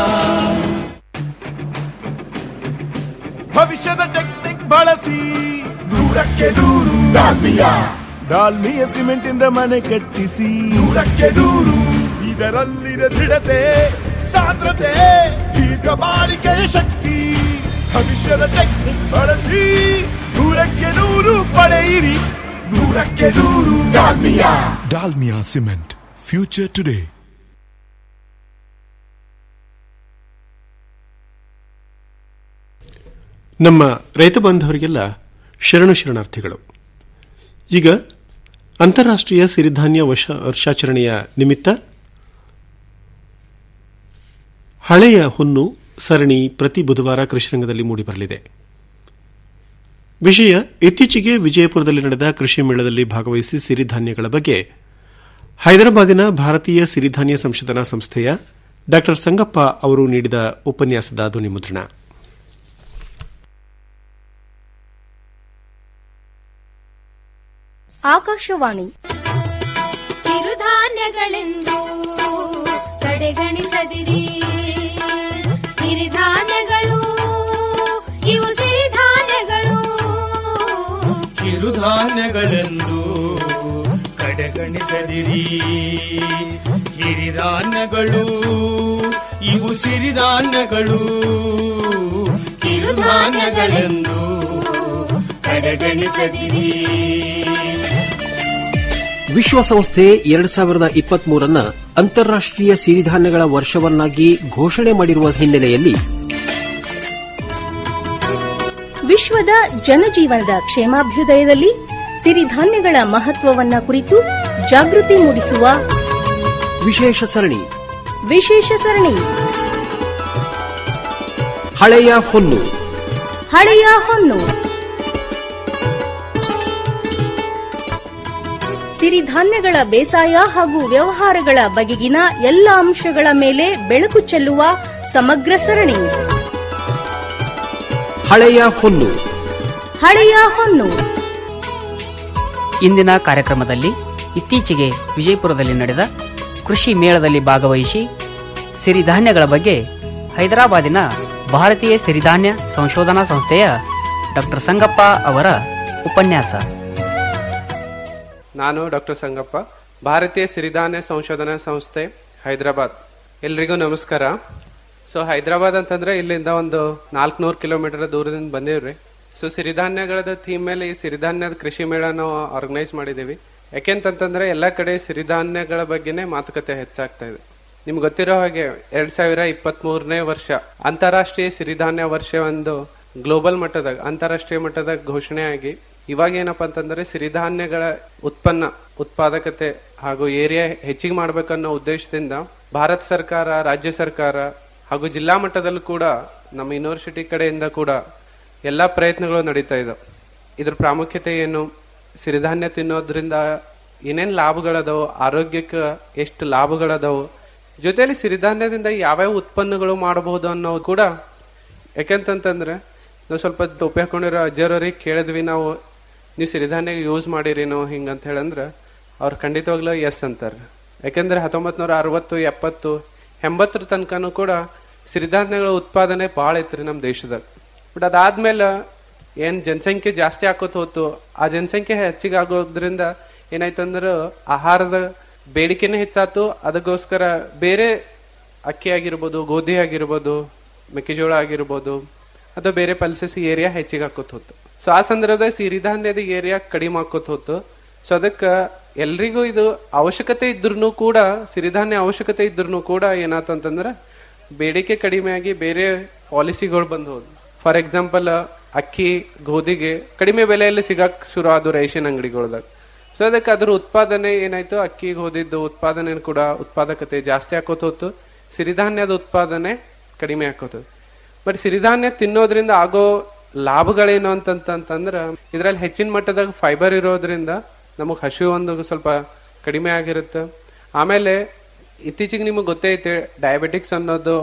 ಭವಿಷ್ಯದ ಟೆಕ್ನಿಕ್ ಬಳಸಿ ನೂರಕ್ಕೆ ನೂರು ಡಾಲ್ಮಿಯ ಡಾಲ್ಮಿಯ ಸಿಮೆಂಟ್ ಇಂದ ಮನೆ ಕಟ್ಟಿಸಿ ನೂರಕ್ಕೆ ನೂರು ಇದರಲ್ಲಿದೆ ದೃಢತೆ ಸಾಂದ್ರತೆ ದೀರ್ಘ ಬಾಳಿಕೆಯ ಶಕ್ತಿ ಭವಿಷ್ಯದ ಟೆಕ್ನಿಕ್ ಬಳಸಿ ನೂರಕ್ಕೆ ನೂರು ಪಡೆಯಿರಿ ನೂರಕ್ಕೆ ನೂರು Dalmia Dalmia cement future today ನಮ್ಮ ರೈತ ಬಾಂಧವರಿಗೆಲ್ಲ ಶರಣು ಶರಣಾರ್ಥಿಗಳು ಈಗ ಅಂತಾರಾಷ್ಟ್ರೀಯ ಸಿರಿಧಾನ್ಯ ವರ್ಷ ವರ್ಷಾಚರಣೆಯ ನಿಮಿತ್ತ ಹಳೆಯ ಹುನ್ನು ಸರಣಿ ಪ್ರತಿ ಬುಧವಾರ ಕೃಷಿರಂಗದಲ್ಲಿ ಮೂಡಿಬರಲಿದೆ ವಿಷಯ ಇತ್ತೀಚೆಗೆ ವಿಜಯಪುರದಲ್ಲಿ ನಡೆದ ಕೃಷಿ ಮೇಳದಲ್ಲಿ ಭಾಗವಹಿಸಿ ಸಿರಿಧಾನ್ಯಗಳ ಬಗ್ಗೆ ಹೈದರಾಬಾದಿನ ಭಾರತೀಯ ಸಿರಿಧಾನ್ಯ ಸಂಶೋಧನಾ ಸಂಸ್ಥೆಯ ಡಾ ಸಂಗಪ್ಪ ಅವರು ನೀಡಿದ ಉಪನ್ಯಾಸದ ಧ್ವನಿಮುದ್ರಣ ಆಕಾಶವಾಣಿ ಕಿರುಧಾನ್ಯಗಳೆಂದು ಕಡೆಗಣಿಸದಿರಿ ಸಿರಿಧಾನ್ಯಗಳು ಇವು ಸಿರಿಧಾನ್ಯಗಳು ಕಿರುಧಾನ್ಯಗಳೆಂದು ಕಡೆಗಣಿಸದಿರಿ ಹಿರಿಧಾನ್ಯಗಳು ಇವು ಸಿರಿಧಾನ್ಯಗಳು ಕಿರುಧಾನ್ಯಗಳೆಂದು ಕಡೆಗಣಿಸದಿರಿ ವಿಶ್ವಸಂಸ್ಥೆ ಎರಡ್ ಸಾವಿರದ ಇಪ್ಪತ್ತ್ ಮೂರನ್ನ ಅಂತಾರಾಷ್ಟ್ರೀಯ ಸಿರಿಧಾನ್ಯಗಳ ವರ್ಷವನ್ನಾಗಿ ಘೋಷಣೆ ಮಾಡಿರುವ ಹಿನ್ನೆಲೆಯಲ್ಲಿ ವಿಶ್ವದ ಜನಜೀವನದ ಕ್ಷೇಮಾಭ್ಯುದಯದಲ್ಲಿ ಸಿರಿಧಾನ್ಯಗಳ ಮಹತ್ವವನ್ನ ಕುರಿತು ಜಾಗೃತಿ ಮೂಡಿಸುವ ವಿಶೇಷ ಸರಣಿ ವಿಶೇಷ ಸರಣಿ ಹಳೆಯ ಹೊನ್ನು ಹಳೆಯ ಹೊನ್ನು ಸಿರಿಧಾನ್ಯಗಳ ಬೇಸಾಯ ಹಾಗೂ ವ್ಯವಹಾರಗಳ ಬಗೆಗಿನ ಎಲ್ಲ ಅಂಶಗಳ ಮೇಲೆ ಬೆಳಕು ಚೆಲ್ಲುವ ಸಮಗ್ರ ಸರಣಿ ಹಳೆಯ ಹೊನ್ನು ಹಳೆಯ ಹೊನ್ನು ಇಂದಿನ ಕಾರ್ಯಕ್ರಮದಲ್ಲಿ ಇತ್ತೀಚೆಗೆ ವಿಜಯಪುರದಲ್ಲಿ ನಡೆದ ಕೃಷಿ ಮೇಳದಲ್ಲಿ ಭಾಗವಹಿಸಿ ಸಿರಿಧಾನ್ಯಗಳ ಬಗ್ಗೆ ಹೈದರಾಬಾದಿನ ಭಾರತೀಯ ಸಿರಿಧಾನ್ಯ ಸಂಶೋಧನಾ ಸಂಸ್ಥೆಯ ಡಾಕ್ಟರ್ ಸಂಗಪ್ಪ ಅವರ ಉಪನ್ಯಾಸ ನಾನು ಡಾಕ್ಟರ್ ಸಂಗಪ್ಪ ಭಾರತೀಯ ಸಿರಿಧಾನ್ಯ ಸಂಶೋಧನಾ ಸಂಸ್ಥೆ ಹೈದರಾಬಾದ್ ಎಲ್ರಿಗೂ ನಮಸ್ಕಾರ ಸೊ ಹೈದರಾಬಾದ್ ಅಂತಂದ್ರೆ ಇಲ್ಲಿಂದ ಒಂದು ನಾಲ್ಕುನೂರು ಕಿಲೋಮೀಟರ್ ದೂರದಿಂದ ಬಂದಿವ್ರಿ ಸೊ ಸಿರಿಧಾನ್ಯಗಳದ ಥೀಮ್ ಮೇಲೆ ಈ ಸಿರಿಧಾನ್ಯದ ಕೃಷಿ ಮೇಳ ನಾವು ಆರ್ಗನೈಸ್ ಮಾಡಿದ್ದೀವಿ ಯಾಕೆಂತಂತಂದ್ರೆ ಎಲ್ಲ ಕಡೆ ಸಿರಿಧಾನ್ಯಗಳ ಬಗ್ಗೆನೇ ಮಾತುಕತೆ ಹೆಚ್ಚಾಗ್ತಾ ಇದೆ ನಿಮ್ಗೆ ಗೊತ್ತಿರೋ ಹಾಗೆ ಎರಡ್ ಸಾವಿರ ಇಪ್ಪತ್ತ್ ಮೂರನೇ ವರ್ಷ ಅಂತಾರಾಷ್ಟ್ರೀಯ ಸಿರಿಧಾನ್ಯ ವರ್ಷ ಒಂದು ಗ್ಲೋಬಲ್ ಮಟ್ಟದಾಗ ಅಂತಾರಾಷ್ಟ್ರೀಯ ಮಟ್ಟದಾಗ ಘೋಷಣೆ ಆಗಿ ಇವಾಗ ಏನಪ್ಪಾ ಅಂತಂದ್ರೆ ಸಿರಿಧಾನ್ಯಗಳ ಉತ್ಪನ್ನ ಉತ್ಪಾದಕತೆ ಹಾಗೂ ಏರಿಯಾ ಹೆಚ್ಚಿಗೆ ಮಾಡ್ಬೇಕನ್ನೋ ಉದ್ದೇಶದಿಂದ ಭಾರತ ಸರ್ಕಾರ ರಾಜ್ಯ ಸರ್ಕಾರ ಹಾಗೂ ಜಿಲ್ಲಾ ಮಟ್ಟದಲ್ಲೂ ಕೂಡ ನಮ್ಮ ಯೂನಿವರ್ಸಿಟಿ ಕಡೆಯಿಂದ ಕೂಡ ಎಲ್ಲಾ ಪ್ರಯತ್ನಗಳು ನಡೀತಾ ಇದಾವೆ ಇದ್ರ ಪ್ರಾಮುಖ್ಯತೆ ಏನು ಸಿರಿಧಾನ್ಯ ತಿನ್ನೋದ್ರಿಂದ ಏನೇನ್ ಲಾಭಗಳದಾವು ಆರೋಗ್ಯಕ್ಕೆ ಎಷ್ಟು ಲಾಭಗಳದಾವು ಜೊತೆಲಿ ಸಿರಿಧಾನ್ಯದಿಂದ ಯಾವ್ಯಾವ ಉತ್ಪನ್ನಗಳು ಮಾಡಬಹುದು ಅನ್ನೋದು ಕೂಡ ಯಾಕೆಂತಂತಂದ್ರೆ ನಾವು ಸ್ವಲ್ಪ ಟೋಪಿ ಹಾಕೊಂಡಿರೋ ಅಜ್ಜರವ್ರಿಗೆ ಕೇಳಿದ್ವಿ ನಾವು ನೀವು ಸಿರಿಧಾನ್ಯ ಯೂಸ್ ಮಾಡಿರೇನೋ ಹಿಂಗಂತ ಹೇಳಂದ್ರೆ ಅವ್ರು ಖಂಡಿತವಾಗ್ಲೂ ಎಸ್ ಅಂತಾರೆ ಯಾಕೆಂದ್ರೆ ಹತ್ತೊಂಬತ್ ನೂರ ಅರವತ್ತು ಎಪ್ಪತ್ತು ಎಂಬತ್ತರ ತನಕನೂ ಕೂಡ ಸಿರಿಧಾನ್ಯಗಳ ಉತ್ಪಾದನೆ ಭಾಳ ಐತ್ರಿ ನಮ್ಮ ದೇಶದಾಗ ಬಟ್ ಅದಾದ್ಮೇಲೆ ಏನ್ ಜನಸಂಖ್ಯೆ ಜಾಸ್ತಿ ಆಕೋತ ಹೋತು ಆ ಜನಸಂಖ್ಯೆ ಹೆಚ್ಚಿಗೆ ಆಗೋದ್ರಿಂದ ಏನಾಯ್ತಂದ್ರೆ ಆಹಾರದ ಬೇಡಿಕೆನೇ ಹೆಚ್ಚಾತು ಅದಕ್ಕೋಸ್ಕರ ಬೇರೆ ಅಕ್ಕಿ ಆಗಿರ್ಬೋದು ಗೋಧಿ ಆಗಿರ್ಬೋದು ಮೆಕ್ಕೆಜೋಳ ಆಗಿರ್ಬೋದು ಅಥವಾ ಬೇರೆ ಪಲ್ಸಸ್ ಏರಿಯಾ ಹೆಚ್ಚಿಗೆ ಹಾಕೋತ್ ಹೋತು ಸೊ ಆ ಸಂದರ್ಭದಾಗ ಸಿರಿಧಾನ್ಯದ ಏರಿಯಾ ಕಡಿಮೆ ಹಾಕೋತ್ ಹೋತು ಸೊ ಅದಕ್ಕೆ ಎಲ್ರಿಗೂ ಇದು ಅವಶ್ಯಕತೆ ಇದ್ರೂ ಕೂಡ ಸಿರಿಧಾನ್ಯ ಅವಶ್ಯಕತೆ ಇದ್ರೂ ಕೂಡ ಏನಾಯ್ತು ಅಂತಂದ್ರೆ ಬೇಡಿಕೆ ಕಡಿಮೆ ಆಗಿ ಬೇರೆ ಪಾಲಿಸಿಗಳು ಬಂದು ಹೋದ್ ಫಾರ್ ಎಕ್ಸಾಂಪಲ್ ಅಕ್ಕಿ ಗೋಧಿಗೆ ಕಡಿಮೆ ಬೆಲೆಯಲ್ಲಿ ಸಿಗಕ್ ಶುರು ಆದವು ರೇಷನ್ ಅಂಗಡಿಗಳ್ದಾಗ ಸೊ ಅದಕ್ಕೆ ಅದ್ರ ಉತ್ಪಾದನೆ ಏನಾಯ್ತು ಅಕ್ಕಿ ಗೋಧಿದ್ದು ಉತ್ಪಾದನೆ ಕೂಡ ಉತ್ಪಾದಕತೆ ಜಾಸ್ತಿ ಆಕೋತ ಹೋತು ಸಿರಿಧಾನ್ಯದ ಉತ್ಪಾದನೆ ಕಡಿಮೆ ಆಕೋತು ಬಟ್ ಸಿರಿಧಾನ್ಯ ತಿನ್ನೋದ್ರಿಂದ ಆಗೋ ಲಾಭಗಳೇನು ಅಂತಂತಂದ್ರ ಇದ್ರಲ್ಲಿ ಹೆಚ್ಚಿನ ಮಟ್ಟದಾಗ ಫೈಬರ್ ಇರೋದ್ರಿಂದ ನಮಗ್ ಹಸಿವು ಒಂದು ಸ್ವಲ್ಪ ಕಡಿಮೆ ಆಗಿರುತ್ತೆ ಆಮೇಲೆ ಇತ್ತೀಚೆಗೆ ನಿಮಗೆ ಗೊತ್ತೇ ಐತೆ ಡಯಾಬಿಟಿಕ್ಸ್ ಅನ್ನೋದು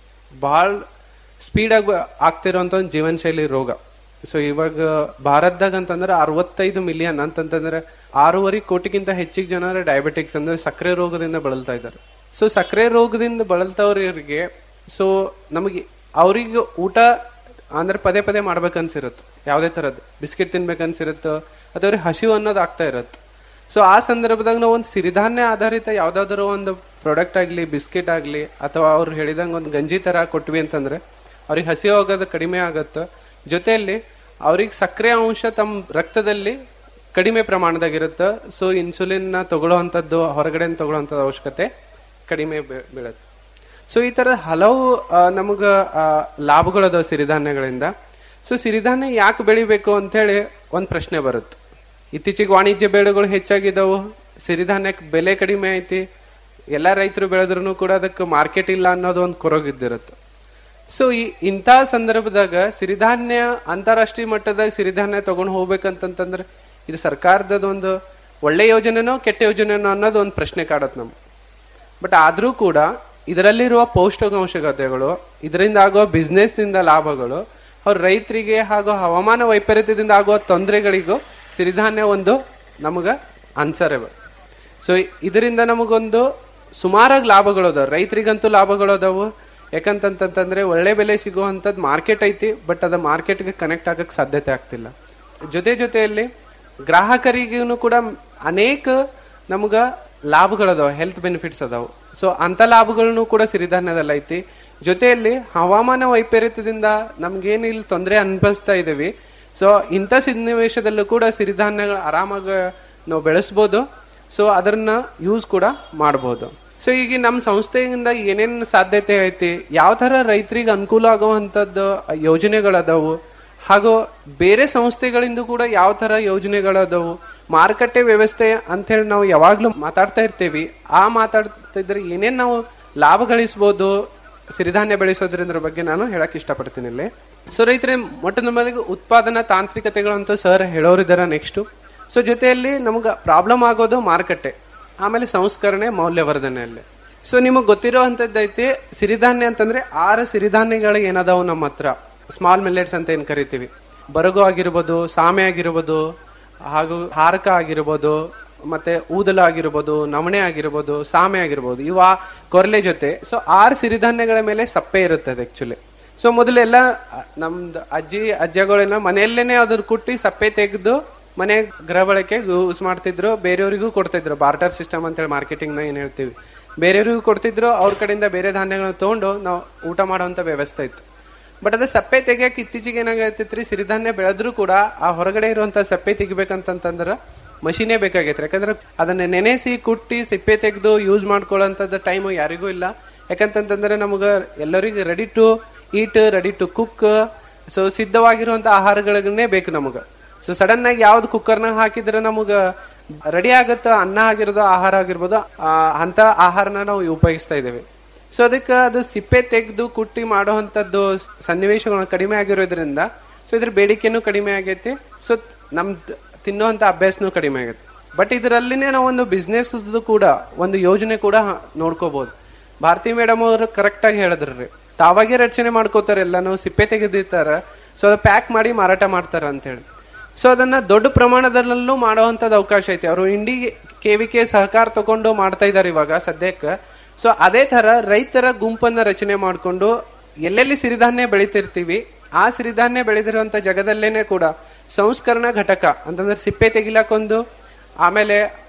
ಭಾಳ ಸ್ಪೀಡಾಗಿ ಆಗ್ತಿರೋಂಥ ಒಂದು ಜೀವನ ಶೈಲಿ ರೋಗ ಸೊ ಇವಾಗ ಭಾರತದಾಗ ಅಂತಂದ್ರೆ ಅರವತ್ತೈದು ಮಿಲಿಯನ್ ಅಂತಂತಂದ್ರೆ ಆರೂವರೆ ಕೋಟಿಗಿಂತ ಹೆಚ್ಚಿಗೆ ಜನರು ಡಯಾಬಿಟಿಕ್ಸ್ ಅಂದ್ರೆ ಸಕ್ಕರೆ ರೋಗದಿಂದ ಬಳಲ್ತಾ ಇದ್ದಾರೆ ಸೊ ಸಕ್ಕರೆ ರೋಗದಿಂದ ಬಳಲ್ತವ್ರಿಗೆ ಸೊ ನಮಗೆ ಅವ್ರಿಗೆ ಊಟ ಅಂದ್ರೆ ಪದೇ ಪದೇ ಮಾಡ್ಬೇಕನ್ಸಿರುತ್ತೆ ಯಾವುದೇ ತರದ್ದು ಬಿಸ್ಕೆಟ್ ತಿನ್ಬೇಕನ್ಸಿರುತ್ತೋ ಅಥವಾ ಅವ್ರಿಗೆ ಹಸಿವು ಅನ್ನೋದು ಆಗ್ತಾ ಇರತ್ತೆ ಸೊ ಆ ಸಂದರ್ಭದಾಗ ನಾವು ಒಂದು ಸಿರಿಧಾನ್ಯ ಆಧಾರಿತ ಯಾವ್ದಾದ್ರು ಒಂದು ಪ್ರಾಡಕ್ಟ್ ಆಗಲಿ ಬಿಸ್ಕೆಟ್ ಆಗಲಿ ಅಥವಾ ಅವ್ರು ಹೇಳಿದಂಗೆ ಒಂದು ಗಂಜಿ ತರ ಕೊಟ್ವಿ ಅಂತಂದ್ರೆ ಅವ್ರಿಗೆ ಹಸಿವು ಆಗೋದು ಕಡಿಮೆ ಆಗತ್ತೆ ಜೊತೆಯಲ್ಲಿ ಅವ್ರಿಗೆ ಸಕ್ಕರೆ ಅಂಶ ತಮ್ಮ ರಕ್ತದಲ್ಲಿ ಕಡಿಮೆ ಪ್ರಮಾಣದಾಗಿರುತ್ತೆ ಸೊ ಇನ್ಸುಲಿನ್ ನ ತಗೊಳ್ಳೋವಂಥದ್ದು ಹೊರಗಡೆ ತಗೊಳ್ಳೋವಂಥದ್ದು ಅವಶ್ಯಕತೆ ಕಡಿಮೆ ಬೀ- ಬೀಳುತ್ತೆ ಸೊ ಈ ತರದ ಹಲವು ನಮಗ ಲಾಭಗಳದಾವ ಸಿರಿಧಾನ್ಯಗಳಿಂದ ಸೊ ಸಿರಿಧಾನ್ಯ ಯಾಕೆ ಬೆಳಿಬೇಕು ಅಂತ ಹೇಳಿ ಒಂದ್ ಪ್ರಶ್ನೆ ಬರುತ್ತೆ ಇತ್ತೀಚೆಗೆ ವಾಣಿಜ್ಯ ಬೆಳೆಗಳು ಹೆಚ್ಚಾಗಿದ್ದಾವು ಸಿರಿಧಾನ್ಯಕ್ಕೆ ಬೆಲೆ ಕಡಿಮೆ ಐತಿ ಎಲ್ಲಾ ರೈತರು ಬೆಳೆದ್ರು ಕೂಡ ಅದಕ್ಕೆ ಮಾರ್ಕೆಟ್ ಇಲ್ಲ ಅನ್ನೋದು ಒಂದು ಕೊರಗಿದ್ದಿರುತ್ತೆ ಸೊ ಈ ಇಂಥ ಸಂದರ್ಭದಾಗ ಸಿರಿಧಾನ್ಯ ಅಂತಾರಾಷ್ಟ್ರೀಯ ಮಟ್ಟದಾಗ ಸಿರಿಧಾನ್ಯ ತಗೊಂಡು ಹೋಗ್ಬೇಕಂತಂತಂದ್ರೆ ಇದು ಸರ್ಕಾರದ ಒಂದು ಒಳ್ಳೆ ಯೋಜನೆನೋ ಕೆಟ್ಟ ಯೋಜನೆನೋ ಅನ್ನೋದು ಒಂದು ಪ್ರಶ್ನೆ ಕಾಡತ್ ನಮ್ಗೆ ಬಟ್ ಆದ್ರೂ ಕೂಡ ಇದರಲ್ಲಿರುವ ಪೌಷ್ಟಿಕಾಂಶಗಳು ಇದರಿಂದ ಆಗುವ ಬಿಸ್ನೆಸ್ ನಿಂದ ಲಾಭಗಳು ಅವ್ರ ರೈತರಿಗೆ ಹಾಗೂ ಹವಾಮಾನ ವೈಪರೀತ್ಯದಿಂದ ಆಗುವ ತೊಂದರೆಗಳಿಗೂ ಸಿರಿಧಾನ್ಯ ಒಂದು ನಮಗ ಅನ್ಸರೇಬಲ್ ಸೊ ಇದರಿಂದ ನಮಗೊಂದು ಸುಮಾರಾಗಿ ಲಾಭಗಳು ಅದಾವ ರೈತರಿಗಂತೂ ಲಾಭಗಳು ಅದಾವು ಯಾಕಂತಂತಂದ್ರೆ ಒಳ್ಳೆ ಬೆಲೆ ಸಿಗುವಂತದ್ ಮಾರ್ಕೆಟ್ ಐತಿ ಬಟ್ ಅದ ಮಾರ್ಕೆಟ್ಗೆ ಕನೆಕ್ಟ್ ಆಗಕ್ ಸಾಧ್ಯತೆ ಆಗ್ತಿಲ್ಲ ಜೊತೆ ಜೊತೆಯಲ್ಲಿ ಗ್ರಾಹಕರಿಗೂ ಕೂಡ ಅನೇಕ ನಮಗ ಲಾಭಗಳದಾವ ಹೆಲ್ತ್ ಬೆನಿಫಿಟ್ಸ್ ಅದಾವ ಸೊ ಅಂತ ಲಾಭಗಳನ್ನು ಕೂಡ ಸಿರಿಧಾನ್ಯದಲ್ಲಿ ಐತಿ ಜೊತೆಯಲ್ಲಿ ಹವಾಮಾನ ವೈಪರೀತ್ಯದಿಂದ ನಮ್ಗೇನು ಇಲ್ಲಿ ತೊಂದರೆ ಅನುಭವಿಸ್ತಾ ಇದೀವಿ ಸೊ ಇಂಥ ಸನ್ನಿವೇಶದಲ್ಲೂ ಕೂಡ ಸಿರಿಧಾನ್ಯಗಳು ಆರಾಮಾಗಿ ನಾವು ಬೆಳೆಸ್ಬೋದು ಸೊ ಅದನ್ನ ಯೂಸ್ ಕೂಡ ಮಾಡಬಹುದು ಸೊ ಈಗ ನಮ್ಮ ಸಂಸ್ಥೆಯಿಂದ ಏನೇನ್ ಸಾಧ್ಯತೆ ಐತಿ ಯಾವ ತರ ರೈತರಿಗೆ ಅನುಕೂಲ ಆಗುವಂತದ್ದು ಯೋಜನೆಗಳದಾವು ಹಾಗೂ ಬೇರೆ ಸಂಸ್ಥೆಗಳಿಂದ ಕೂಡ ಯಾವ ತರ ಯೋಜನೆಗಳದಾವು ಮಾರುಕಟ್ಟೆ ವ್ಯವಸ್ಥೆ ಅಂತ ಹೇಳಿ ನಾವು ಯಾವಾಗ್ಲೂ ಮಾತಾಡ್ತಾ ಇರ್ತೀವಿ ಆ ಮಾತಾಡ್ತಾ ಇದ್ರೆ ಏನೇನ್ ನಾವು ಲಾಭ ಗಳಿಸಬಹುದು ಸಿರಿಧಾನ್ಯ ಬೆಳೆಸೋದ್ರಿಂದ ಬಗ್ಗೆ ನಾನು ಹೇಳಕ್ ಇಷ್ಟಪಡ್ತೀನಿ ಇಲ್ಲಿ ಸೊ ರೈತರೇ ಮೊಟ್ಟ ಮೊದಲಿಗೆ ಉತ್ಪಾದನಾ ತಾಂತ್ರಿಕತೆಗಳಂತೂ ಸರ್ ಹೇಳೋರಿದಾರ ನೆಕ್ಸ್ಟ್ ಸೊ ಜೊತೆಯಲ್ಲಿ ನಮ್ಗೆ ಪ್ರಾಬ್ಲಮ್ ಆಗೋದು ಮಾರುಕಟ್ಟೆ ಆಮೇಲೆ ಸಂಸ್ಕರಣೆ ಮೌಲ್ಯವರ್ಧನೆಯಲ್ಲಿ ಸೊ ನಿಮಗೆ ಗೊತ್ತಿರೋ ಐತಿ ಸಿರಿಧಾನ್ಯ ಅಂತಂದ್ರೆ ಆರು ಸಿರಿಧಾನ್ಯಗಳು ಏನದಾವು ನಮ್ಮ ಹತ್ರ ಸ್ಮಾಲ್ ಮಿಲ್ಲೆಟ್ಸ್ ಅಂತ ಏನ್ ಕರಿತೀವಿ ಬರಗು ಆಗಿರ್ಬೋದು ಸಾಮೆ ಆಗಿರ್ಬೋದು ಹಾಗೂ ಹಾರಕ ಆಗಿರ್ಬೋದು ಮತ್ತೆ ಊದಲ ಆಗಿರ್ಬೋದು ನವಣೆ ಆಗಿರ್ಬೋದು ಸಾಮೆ ಆಗಿರ್ಬೋದು ಇವ ಕೊರಲೆ ಜೊತೆ ಸೊ ಆರು ಸಿರಿಧಾನ್ಯಗಳ ಮೇಲೆ ಸಪ್ಪೆ ಇರುತ್ತದೆ ಆಕ್ಚುಲಿ ಸೊ ಮೊದಲೆಲ್ಲ ನಮ್ದು ಅಜ್ಜಿ ಅಜ್ಜಗಳೆಲ್ಲ ಮನೆಯಲ್ಲೇನೆ ಅದ್ರ ಕುಟ್ಟಿ ಸಪ್ಪೆ ತೆಗೆದು ಮನೆ ಗೃಹ ಬಳಕೆಗೆ ಯೂಸ್ ಮಾಡ್ತಿದ್ರು ಬೇರೆಯವರಿಗೂ ಕೊಡ್ತಿದ್ರು ಬಾರ್ಟರ್ ಸಿಸ್ಟಮ್ ಅಂತ ಹೇಳಿ ಮಾರ್ಕೆಟಿಂಗ್ ನ ಏನ್ ಹೇಳ್ತೀವಿ ಬೇರೆಯವರಿಗೂ ಕೊಡ್ತಿದ್ರು ಅವ್ರ ಕಡೆಯಿಂದ ಬೇರೆ ಧಾನ್ಯಗಳನ್ನ ತಗೊಂಡು ನಾವು ಊಟ ಮಾಡುವಂತ ವ್ಯವಸ್ಥೆ ಇತ್ತು ಬಟ್ ಅದ ಸಪ್ಪೆ ತೆಗಿಯಕ್ ಇತ್ತೀಚೆಗೆ ಏನಾಗೈತಿತ್ರಿ ಸಿರಿಧಾನ್ಯ ಬೆಳೆದ್ರು ಕೂಡ ಆ ಹೊರಗಡೆ ಇರುವಂತ ಸಪ್ಪೆ ತೆಗಿಬೇಕಂತಂದ್ರ ಮಷೀನೇ ಬೇಕಾಗೈತ್ರಿ ಯಾಕಂದ್ರೆ ಅದನ್ನ ನೆನೆಸಿ ಕುಟ್ಟಿ ಸಿಪ್ಪೆ ತೆಗೆದು ಯೂಸ್ ಮಾಡ್ಕೊಳ್ಳೋಂಥದ್ದು ಟೈಮ್ ಯಾರಿಗೂ ಇಲ್ಲ ಯಾಕಂತಂತಂದ್ರೆ ನಮಗ ಎಲ್ಲರಿಗೂ ready to eat ready to cook so ಸಿದ್ಧವಾಗಿರುವಂತ ಆಹಾರಗಳನ್ನೇ ಬೇಕು ನಮಗ ಸೊ ಸಡನ್ ಆಗಿ ಯಾವ್ದು ಕುಕ್ಕರ್ನಾಗ ಹಾಕಿದ್ರೆ ನಮಗ ರೆಡಿ ಆಗತ್ತ ಅನ್ನ ಆಗಿರೋದು ಆಹಾರ ಆಗಿರ್ಬೋದು ಆ, ಅಂತ ಆಹಾರನ ನಾವು ಉಪಯೋಗಿಸ್ತಾ ಇದ್ದೇವೆ ಸೊ ಅದಕ್ಕೆ ಅದು ಸಿಪ್ಪೆ ತೆಗೆದು ಕುಟ್ಟಿ ಮಾಡುವಂತದ್ದು ಸನ್ನಿವೇಶಗಳು ಕಡಿಮೆ ಆಗಿರೋದ್ರಿಂದ ಸೊ ಇದ್ರ ಬೇಡಿಕೆನೂ ಕಡಿಮೆ ಆಗೈತಿ ಸೊ ನಮ್ದು ತಿನ್ನುವಂತ ಅಭ್ಯಾಸನೂ ಕಡಿಮೆ ಆಗೈತಿ ಬಟ್ ಇದರಲ್ಲಿನೇ ನಾವು ಒಂದು ಬಿಸ್ನೆಸ್ ಕೂಡ ಒಂದು ಯೋಜನೆ ಕೂಡ ನೋಡ್ಕೋಬಹುದು ಭಾರತಿ ಮೇಡಮ್ ಅವರು ಕರೆಕ್ಟ್ ಆಗಿ ಹೇಳಿದ್ರಿ ತಾವಾಗೆ ರಚನೆ ಮಾಡ್ಕೋತಾರೆ ಎಲ್ಲಾನು ಸಿಪ್ಪೆ ತೆಗೆದಿರ್ತಾರ ಸೊ ಅದು ಪ್ಯಾಕ್ ಮಾಡಿ ಮಾರಾಟ ಮಾಡ್ತಾರ ಅಂತ ಹೇಳಿ ಸೊ ಅದನ್ನ ದೊಡ್ಡ ಪ್ರಮಾಣದಲ್ಲೂ ಮಾಡುವಂತದ್ದು ಅವಕಾಶ ಐತಿ ಅವರು ಇಂಡಿ ಕೆವಿಕೆ ಸಹಕಾರ ತಗೊಂಡು ಮಾಡ್ತಾ ಇದಾರೆ ಇವಾಗ ಸದ್ಯಕ್ಕೆ ಸೊ ಅದೇ ತರ ರೈತರ ಗುಂಪನ್ನ ರಚನೆ ಮಾಡಿಕೊಂಡು ಎಲ್ಲೆಲ್ಲಿ ಸಿರಿಧಾನ್ಯ ಬೆಳಿತಿರ್ತೀವಿ ಆ ಸಿರಿಧಾನ್ಯ ಬೆಳೆದಿರುವಂತ ಜಗದಲ್ಲೇನೆ ಕೂಡ ಸಂಸ್ಕರಣಾ ಘಟಕ ಅಂತಂದ್ರೆ ಸಿಪ್ಪೆ ತೆಗಿಲಕ್ಕೊಂದು ಆಮೇಲೆ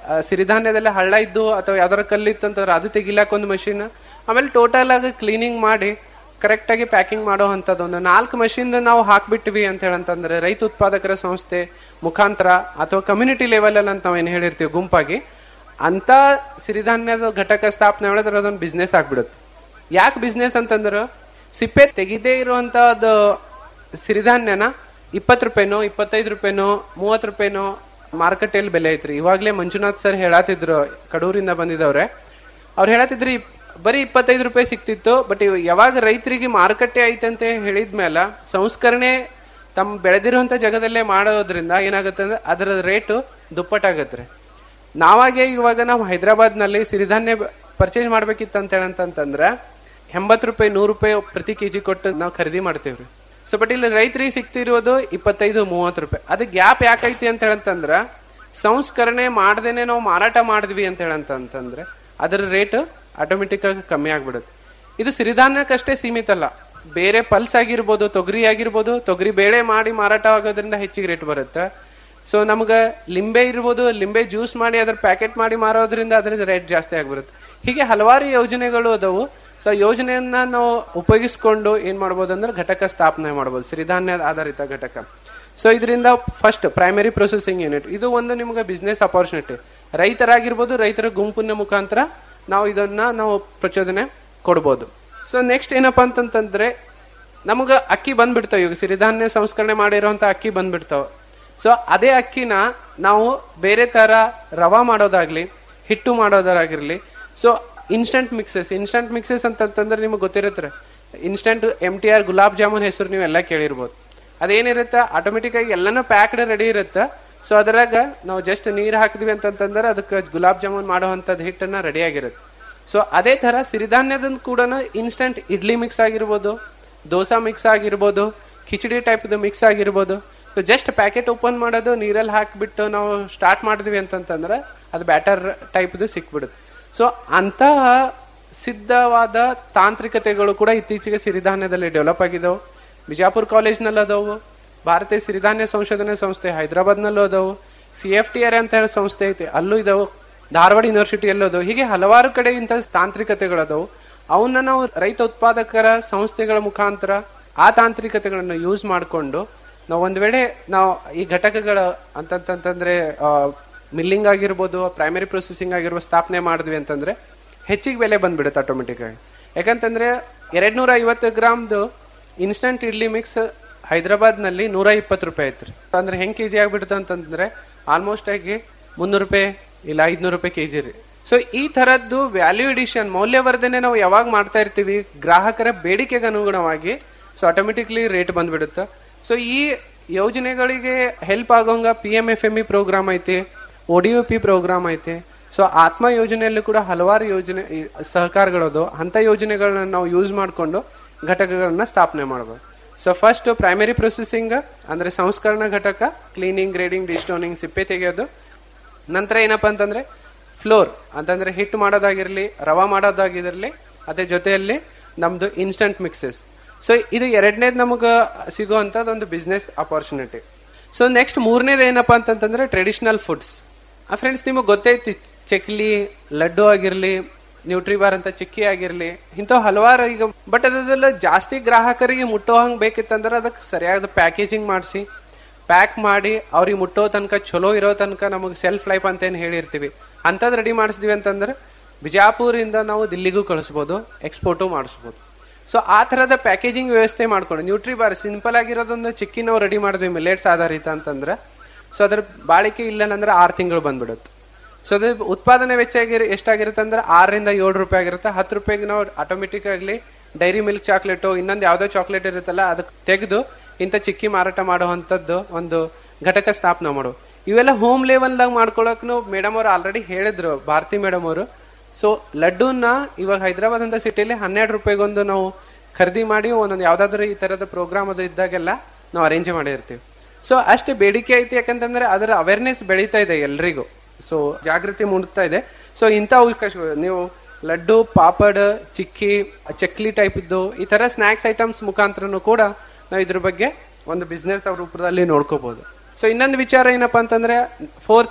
ಆ, ಸಿರಿಧಾನ್ಯದಲ್ಲಿ ಹಳ್ಳ ಇದ್ದು ಅಥವಾ ಯಾವ್ದಾರ ಕಲ್ಲಿತ್ತು ಅಂತಂದ್ರೆ ಅದು ತೆಗಿಲಾಕ ಒಂದು ಮಷಿನ್ ಆಮೇಲೆ ಟೋಟಲ್ ಆಗಿ ಕ್ಲೀನಿಂಗ್ ಮಾಡಿ ಕರೆಕ್ಟ್ ಆಗಿ ಪ್ಯಾಕಿಂಗ್ ಮಾಡೋ ಅಂತದ್ದು ಒಂದು ನಾಲ್ಕು ಮಷಿನ್ ನಾವು ಹಾಕ್ಬಿಟ್ವಿ ಅಂತ ಹೇಳಂತಂದ್ರೆ ರೈತ ಉತ್ಪಾದಕರ ಸಂಸ್ಥೆ ಮುಖಾಂತರ ಅಥವಾ ಕಮ್ಯುನಿಟಿ ಲೆವೆಲ್ ಅಲ್ಲಿ ಅಂತ ನಾವೇನು ಹೇಳಿರ್ತೀವಿ ಗುಂಪಾಗಿ ಅಂತ ಸಿರಿಧಾನ್ಯದ ಘಟಕ ಸ್ಥಾಪನೆ ಮಾಡಿದ್ರೆ ಅದೊಂದು ಬಿಸ್ನೆಸ್ ಆಗ್ಬಿಡುತ್ತೆ ಯಾಕೆ ಬಿಸ್ನೆಸ್ ಅಂತಂದ್ರೆ ಸಿಪ್ಪೆ ತೆಗಿದೇ ಇರುವಂತಹದ್ದು ಸಿರಿಧಾನ್ಯನ ಇಪ್ಪತ್ತು ರೂಪಾಯಿನೋ ಇಪ್ಪತ್ತೈದು ರೂಪಾಯಿನೋ ಮೂವತ್ತು ರೂಪಾಯಿನೋ ಮಾರುಕಟ್ಟೆಯಲ್ಲಿ ಬೆಲೆ ಐತ್ರಿ ಇವಾಗಲೇ ಮಂಜುನಾಥ್ ಸರ್ ಹೇಳತ್ತಿದ್ರು ಕಡೂರಿಂದ ಬಂದಿದವ್ರೆ ಅವ್ರು ಹೇಳತ್ತಿದ್ರಿ ಬರೀ ಇಪ್ಪತ್ತೈದು ರೂಪಾಯಿ ಸಿಕ್ತಿತ್ತು ಬಟ್ ಯಾವಾಗ ರೈತರಿಗೆ ಮಾರುಕಟ್ಟೆ ಐತಂತೆ ಹೇಳಿದ್ಮೇಲೆ ಸಂಸ್ಕರಣೆ ತಮ್ಮ ಬೆಳೆದಿರುವಂತ ಜಾಗದಲ್ಲೇ ಮಾಡೋದ್ರಿಂದ ಏನಾಗುತ್ತೆ ಅಂದ್ರೆ ಅದರ ರೇಟು ದುಪ್ಪಟ್ಟಾಗತ್ತೆ ನಾವಾಗೆ ಇವಾಗ ನಾವು ಹೈದರಾಬಾದ್ ನಲ್ಲಿ ಸಿರಿಧಾನ್ಯ ಪರ್ಚೇಸ್ ಮಾಡ್ಬೇಕಿತ್ತು ಅಂತ ಹೇಳಂತಂದ್ರೆ ಎಂಬತ್ತು ರೂಪಾಯಿ ನೂರು ರೂಪಾಯಿ ಪ್ರತಿ ಕೆಜಿ ಕೊಟ್ಟು ನಾವು ಖರೀದಿ ಮಾಡ್ತೇವ್ರಿ ಸೊ ಬಟ್ ಇಲ್ಲಿ ರೈತರಿಗೆ ಸಿಗ್ತಿರೋದು ಇಪ್ಪತ್ತೈದು ಮೂವತ್ತು ರೂಪಾಯಿ ಅದು ಗ್ಯಾಪ್ ಯಾಕೈತಿ ಅಂತ ಹೇಳಂತಂದ್ರ ಸಂಸ್ಕರಣೆ ಮಾಡ್ದೇನೆ ನಾವು ಮಾರಾಟ ಮಾಡಿದ್ವಿ ಅಂತ ಹೇಳಂತಂದ್ರೆ ಅದರ ರೇಟ್ ಆಟೋಮೆಟಿಕ್ ಆಗಿ ಕಮ್ಮಿ ಆಗ್ಬಿಡುತ್ತೆ ಇದು ಸಿರಿಧಾನ್ಯಕ್ಕಷ್ಟೇ ಸೀಮಿತ ಅಲ್ಲ ಬೇರೆ ಪಲ್ಸ್ ಆಗಿರ್ಬೋದು ತೊಗರಿ ಆಗಿರ್ಬೋದು ತೊಗರಿ ಬೇಳೆ ಮಾಡಿ ಮಾರಾಟ ಆಗೋದ್ರಿಂದ ಹೆಚ್ಚಿಗೆ ರೇಟ್ ಬರುತ್ತೆ ಸೊ ನಮ್ಗೆ ಲಿಂಬೆ ಇರ್ಬೋದು ಲಿಂಬೆ ಜ್ಯೂಸ್ ಮಾಡಿ ಅದ್ರ ಪ್ಯಾಕೆಟ್ ಮಾಡಿ ಮಾರೋದ್ರಿಂದ ಅದ್ರ ರೇಟ್ ಜಾಸ್ತಿ ಆಗ್ಬಿಡುತ್ತೆ ಹೀಗೆ ಹಲವಾರು ಯೋಜನೆಗಳು ಅದಾವು ಸೊ ಯೋಜನೆಯನ್ನ ನಾವು ಉಪಯೋಗಿಸ್ಕೊಂಡು ಏನ್ ಮಾಡ್ಬೋದು ಅಂದ್ರೆ ಘಟಕ ಸ್ಥಾಪನೆ ಮಾಡ್ಬೋದು ಸಿರಿಧಾನ್ಯ ಆಧಾರಿತ ಘಟಕ ಸೊ ಇದರಿಂದ ಫಸ್ಟ್ ಪ್ರೈಮರಿ ಪ್ರೊಸೆಸಿಂಗ್ ಯೂನಿಟ್ ಇದು ಒಂದು ನಿಮ್ಗೆ ಬಿಸ್ನೆಸ್ ಅಪಾರ್ಚುನಿಟಿ ರೈತರಾಗಿರ್ಬೋದು ರೈತರ ಗುಂಪಿನ ಮುಖಾಂತರ ನಾವು ಇದನ್ನ ನಾವು ಪ್ರಚೋದನೆ ಕೊಡ್ಬೋದು ಸೊ ನೆಕ್ಸ್ಟ್ ಏನಪ್ಪಾ ಅಂತಂತಂದ್ರೆ ನಮಗ ಅಕ್ಕಿ ಬಂದ್ಬಿಡ್ತಾವ ಇವಾಗ ಸಿರಿಧಾನ್ಯ ಸಂಸ್ಕರಣೆ ಮಾಡಿರೋಂತ ಅಕ್ಕಿ ಬಂದ್ಬಿಡ್ತಾವ ಸೊ ಅದೇ ಅಕ್ಕಿನ ನಾವು ಬೇರೆ ತರ ರವಾ ಮಾಡೋದಾಗ್ಲಿ ಹಿಟ್ಟು ಮಾಡೋದಾಗಿರ್ಲಿ so instant mixes instant mixes ಅಂತಂತಂದ್ರೆ ನಿಮಗೆ ಗೊತ್ತಿರುತ್ತೆ instant M T R gulab jamun ಹೆಸರು ನೀವು ಎಲ್ಲ ಕೇಳಿರ್ಬೋದು ಅದೇನಿರುತ್ತೆ ಆಟೋಮೆಟಿಕ್ ಆಗಿ ಎಲ್ಲಾನು ಪ್ಯಾಕ್ಡ್ ರೆಡಿ ಇರುತ್ತೆ ಸೊ ಅದ್ರಾಗ ನಾವು ಜಸ್ಟ್ ನೀರು ಹಾಕಿದ್ವಿ ಅಂತಂತಂದ್ರೆ ಅದಕ್ಕೆ ಗುಲಾಬ್ ಜಾಮೂನ್ ಮಾಡುವಂಥದ್ದು ಹಿಟ್ಟನ್ನ ರೆಡಿ ಆಗಿರುತ್ತೆ ಸೊ ಅದೇ ತರ ಸಿರಿಧಾನ್ಯದ ಕೂಡ ಇನ್ಸ್ಟಂಟ್ ಇಡ್ಲಿ ಮಿಕ್ಸ್ ಆಗಿರ್ಬೋದು ದೋಸಾ ಮಿಕ್ಸ್ ಆಗಿರ್ಬೋದು ಖಿಚಡಿ ಟೈಪ್ದು ಮಿಕ್ಸ್ ಆಗಿರ್ಬೋದು ಸೊ ಜಸ್ಟ್ ಪ್ಯಾಕೆಟ್ ಓಪನ್ ಮಾಡೋದು ನೀರಲ್ಲಿ ಹಾಕಿಬಿಟ್ಟು ನಾವು ಸ್ಟಾರ್ಟ್ ಮಾಡಿದ್ವಿ ಅಂತಂತಂದ್ರೆ ಅದು ಬ್ಯಾಟರ್ ಟೈಪ್ದು ಸಿಕ್ಬಿಡುತ್ತೆ ಸೊ ಅಂತಹ ಸಿದ್ಧವಾದ ತಾಂತ್ರಿಕತೆಗಳು ಕೂಡ ಇತ್ತೀಚೆಗೆ ಸಿರಿಧಾನ್ಯದಲ್ಲಿ ಡೆವಲಪ್ ಆಗಿದ್ದವು ಬಿಜಾಪುರ ಕಾಲೇಜ್ನಲ್ಲಿ ಅದಾವು ಭಾರತೀಯ ಸಿರಿಧಾನ್ಯ ಸಂಶೋಧನೆ ಸಂಸ್ಥೆ ಹೈದರಾಬಾದ್ನಲ್ಲೂ ಅದಾವು ಸಿ ಎಫ್ ಟಿ ಆರ್ ಅಂತ ಹೇಳೋ ಸಂಸ್ಥೆ ಐತಿ ಅಲ್ಲೂ ಇದಾವು ಧಾರವಾಡ ಯೂನಿವರ್ಸಿಟಿಯಲ್ಲೂ ಅದಾವು ಹೀಗೆ ಹಲವಾರು ಕಡೆ ಇಂಥ ತಾಂತ್ರಿಕತೆಗಳು ಅದಾವು ಅವನ್ನ ನಾವು ರೈತ ಉತ್ಪಾದಕರ ಸಂಸ್ಥೆಗಳ ಮುಖಾಂತರ ಆ ತಾಂತ್ರಿಕತೆಗಳನ್ನು ಯೂಸ್ ಮಾಡಿಕೊಂಡು ನಾವು ಒಂದ್ ವೇಳೆ ನಾವು ಈ ಘಟಕಗಳ ಅಂತಂತಂದ್ರೆ ಮಿಲ್ಲಿಂಗ್ ಆಗಿರ್ಬೋದು ಪ್ರೈಮರಿ ಪ್ರೊಸೆಸಿಂಗ್ ಆಗಿರ್ಬೋದು ಸ್ಥಾಪನೆ ಮಾಡಿದ್ವಿ ಅಂತಂದ್ರೆ ಹೆಚ್ಚಿಗೆ ಬೆಲೆ ಬಂದ್ಬಿಡುತ್ತೆ ಆಟೋಮೆಟಿಕ್ ಆಗಿ ಯಾಕಂತಂದ್ರೆ ಎರಡ್ ನೂರ ಐವತ್ತು ಗ್ರಾಮ್ದು ಇನ್ಸ್ಟಂಟ್ ಇಡ್ಲಿ ಮಿಕ್ಸ್ ಹೈದರಾಬಾದ್ ನಲ್ಲಿ ನೂರ ಇಪ್ಪತ್ತು ರೂಪಾಯಿ ಐತ್ರಿ ಅಂದ್ರೆ ಹೆಂಗ್ ಕೆಜಿ ಆಗ್ಬಿಡುತ್ತೆ ಅಂತಂದ್ರೆ ಆಲ್ಮೋಸ್ಟ್ ಆಗಿ ಮುನ್ನೂರು ರೂಪಾಯಿ ಇಲ್ಲ ಐದ್ನೂರು ರೂಪಾಯಿ ಕೆಜಿ ರೀ ಸೊ ಈ ತರದ್ದು ವ್ಯಾಲ್ಯೂ ಎಡಿಷನ್ ಮೌಲ್ಯವರ್ಧನೆ ನಾವು ಯಾವಾಗ ಮಾಡ್ತಾ ಇರ್ತೀವಿ ಗ್ರಾಹಕರ ಬೇಡಿಕೆಗೆ ಅನುಗುಣವಾಗಿ ಸೊ ಆಟೋಮೆಟಿಕ್ಲಿ ರೇಟ್ ಬಂದ್ಬಿಡುತ್ತೆ ಸೊ ಈ ಯೋಜನೆಗಳಿಗೆ ಹೆಲ್ಪ್ ಆಗೋಂಗ P M F M E programme ಐತಿ ಒ ಡಿ ಪಿ ಪ್ರೋಗ್ರಾಮ್ ಐತಿ ಸೊ ಆತ್ಮ ಯೋಜನೆಯಲ್ಲೂ ಕೂಡ ಹಲವಾರು ಯೋಜನೆ ಈ ಸಹಕಾರಗಳದು ಅಂತ ಯೋಜನೆಗಳನ್ನ ನಾವು ಯೂಸ್ ಮಾಡಿಕೊಂಡು ಘಟಕಗಳನ್ನ ಸ್ಥಾಪನೆ ಮಾಡಬಹುದು ಸೊ ಫಸ್ಟ್ ಪ್ರೈಮರಿ ಪ್ರೊಸೆಸಿಂಗ್ ಅಂದ್ರೆ ಸಂಸ್ಕರಣ ಘಟಕ ಕ್ಲೀನಿಂಗ್ ಗ್ರೇಡಿಂಗ್ ಡಿಸ್ಟೋನಿಂಗ್ ಸಿಪ್ಪೆ ತೆಗೆಯೋದು ನಂತರ ಏನಪ್ಪಾ ಅಂತಂದ್ರೆ ಫ್ಲೋರ್ ಅಂತಂದ್ರೆ ಹಿಟ್ ಮಾಡೋದಾಗಿರ್ಲಿ ರವಾ ಮಾಡೋದಾಗಿರ್ಲಿ ಅದೇ ಜೊತೆಯಲ್ಲಿ ನಮ್ದು ಇನ್ಸ್ಟಂಟ್ ಮಿಕ್ಸಸ್ ಸೊ ಇದು ಎರಡನೇದು ನಮಗ ಸಿಗುವಂತದ್ದು ಒಂದು ಬಿಸ್ನೆಸ್ ಅಪಾರ್ಚುನಿಟಿ ಸೊ ನೆಕ್ಸ್ಟ್ ಮೂರನೇದು ಏನಪ್ಪಾ ಅಂತಂತಂದ್ರೆ ಟ್ರೆಡಿಷನಲ್ ಫುಡ್ಸ್ ಆ ಫ್ರೆಂಡ್ಸ್ ನಿಮಗೆ ಗೊತ್ತೈತಿ ಚಕ್ಲಿ ಲಡ್ಡು ಆಗಿರ್ಲಿ ನ್ಯೂಟ್ರಿಬಾರ್ ಅಂತ ಚಿಕ್ಕಿ ಆಗಿರ್ಲಿ ಇಂಥ ಹಲವಾರು ಈಗ ಬಟ್ ಅದೆಲ್ಲ ಜಾಸ್ತಿ ಗ್ರಾಹಕರಿಗೆ ಮುಟ್ಟೋ ಹಂಗ್ ಬೇಕಿತ್ತಂದ್ರೆ ಅದಕ್ಕೆ ಸರಿಯಾದ ಪ್ಯಾಕೇಜಿಂಗ್ ಮಾಡಿಸಿ ಪ್ಯಾಕ್ ಮಾಡಿ ಅವ್ರಿಗೆ ಮುಟ್ಟೋ ತನಕ ಚಲೋ ಇರೋ ತನಕ ನಮಗೆ ಸೆಲ್ಫ್ ಲೈಫ್ ಅಂತ ಏನು ಹೇಳಿರ್ತೀವಿ ಅಂಥದ್ದು ರೆಡಿ ಮಾಡಿಸಿದ್ವಿ ಅಂತಂದ್ರೆ ಬಿಜಾಪುರಿಂದ ನಾವು ದಿಲ್ಲಿಗೂ ಕಳಿಸ್ಬೋದು ಎಕ್ಸ್ಪೋರ್ಟು ಮಾಡಿಸ್ಬೋದು ಸೊ ಆ ಥರದ ಪ್ಯಾಕೇಜಿಂಗ್ ವ್ಯವಸ್ಥೆ ಮಾಡ್ಕೊಂಡು ನ್ಯೂಟ್ರಿ ಬಾರ್ ಸಿಂಪಲ್ ಆಗಿರೋದೊಂದು ಚಿಕ್ಕಿ ನಾವು ರೆಡಿ ಮಾಡಿದ್ವಿ ಮಿಲೆಟ್ಸ್ ಆಧಾರಿತ ಅಂತಂದ್ರೆ ಸೊ ಅದ್ರ ಬಾಳಿಕೆ ಇಲ್ಲನಂದ್ರೆ ಆರು ತಿಂಗಳು ಬಂದ್ಬಿಡುತ್ತೆ ಸೊ ಅದ್ರ ಉತ್ಪಾದನೆ ವೆಚ್ಚ ಆಗಿರ ಎಷ್ಟಾಗಿರುತ್ತೆ ಅಂದ್ರೆ ಆರರಿಂದ ಏಳು ರೂಪಾಯಿ ಆಗಿರುತ್ತೆ ಹತ್ತು ರೂಪಾಯಿಗೆ ನಾವು ಆಟೋಮೆಟಿಕ್ ಆಗಲಿ ಡೈರಿ ಮಿಲ್ಕ್ ಚಾಕ್ಲೇಟು ಇನ್ನೊಂದು ಯಾವುದೋ ಚಾಕ್ಲೇಟ್ ಇರುತ್ತಲ್ಲ ಅದಕ್ಕೆ ತೆಗೆದು ಇಂಥ ಚಿಕ್ಕಿ ಮಾರಾಟ ಮಾಡುವಂಥದ್ದು ಒಂದು ಘಟಕ ಸ್ಥಾಪನೆ ಮಾಡು ಇವೆಲ್ಲ ಹೋಮ್ ಲೆವೆಲ್ದಾಗ ಮಾಡ್ಕೊಳಕ್ನು ಮೇಡಮ್ ಅವರು ಆಲ್ರೆಡಿ ಹೇಳಿದ್ರು ಭಾರತಿ ಮೇಡಮ್ ಅವರು ಸೊ ಲಡ್ಡೂನ ಇವಾಗ ಹೈದರಾಬಾದ್ ಅಂತ ಸಿಟಿಲಿ ಹನ್ನೆರಡು ರೂಪಾಯಿಗೊಂದು ನಾವು ಖರೀದಿ ಮಾಡಿ ಒಂದೊಂದು ಯಾವ್ದಾದ್ರು ಈ ತರದ ಪ್ರೋಗ್ರಾಮ್ ಅದು ಇದ್ದಾಗೆಲ್ಲ ನಾವು ಅರೇಂಜ್ ಮಾಡಿರ್ತೀವಿ ಸೊ ಅಷ್ಟೇ ಬೇಡಿಕೆ ಐತಿ ಯಾಕಂತಂದ್ರೆ ಅದರ ಅವೇರ್ನೆಸ್ ಬೆಳೀತಾ ಇದೆ ಎಲ್ರಿಗೂ ಸೊ ಜಾಗೃತಿ ಮೂಡ್ತಾ ಇದೆ ಸೊ ಇಂಥ ಅವಕಾಶಗಳು ನೀವು ಲಡ್ಡು ಪಾಪಡ್ ಚಿಕ್ಕಿ ಚಕ್ಲಿ ಟೈಪ್ ಇದ್ದು ಈ ತರ ಸ್ನಾಕ್ಸ್ ಐಟಮ್ಸ್ ಮುಖಾಂತರನು ಕೂಡ ನಾವು ಇದ್ರ ಬಗ್ಗೆ ಒಂದು ಬಿಸ್ನೆಸ್ ರೂಪದಲ್ಲಿ ನೋಡ್ಕೋಬಹುದು ಸೊ ಇನ್ನೊಂದು ವಿಚಾರ ಏನಪ್ಪಾ ಅಂತಂದ್ರೆ ಫೋರ್ತ್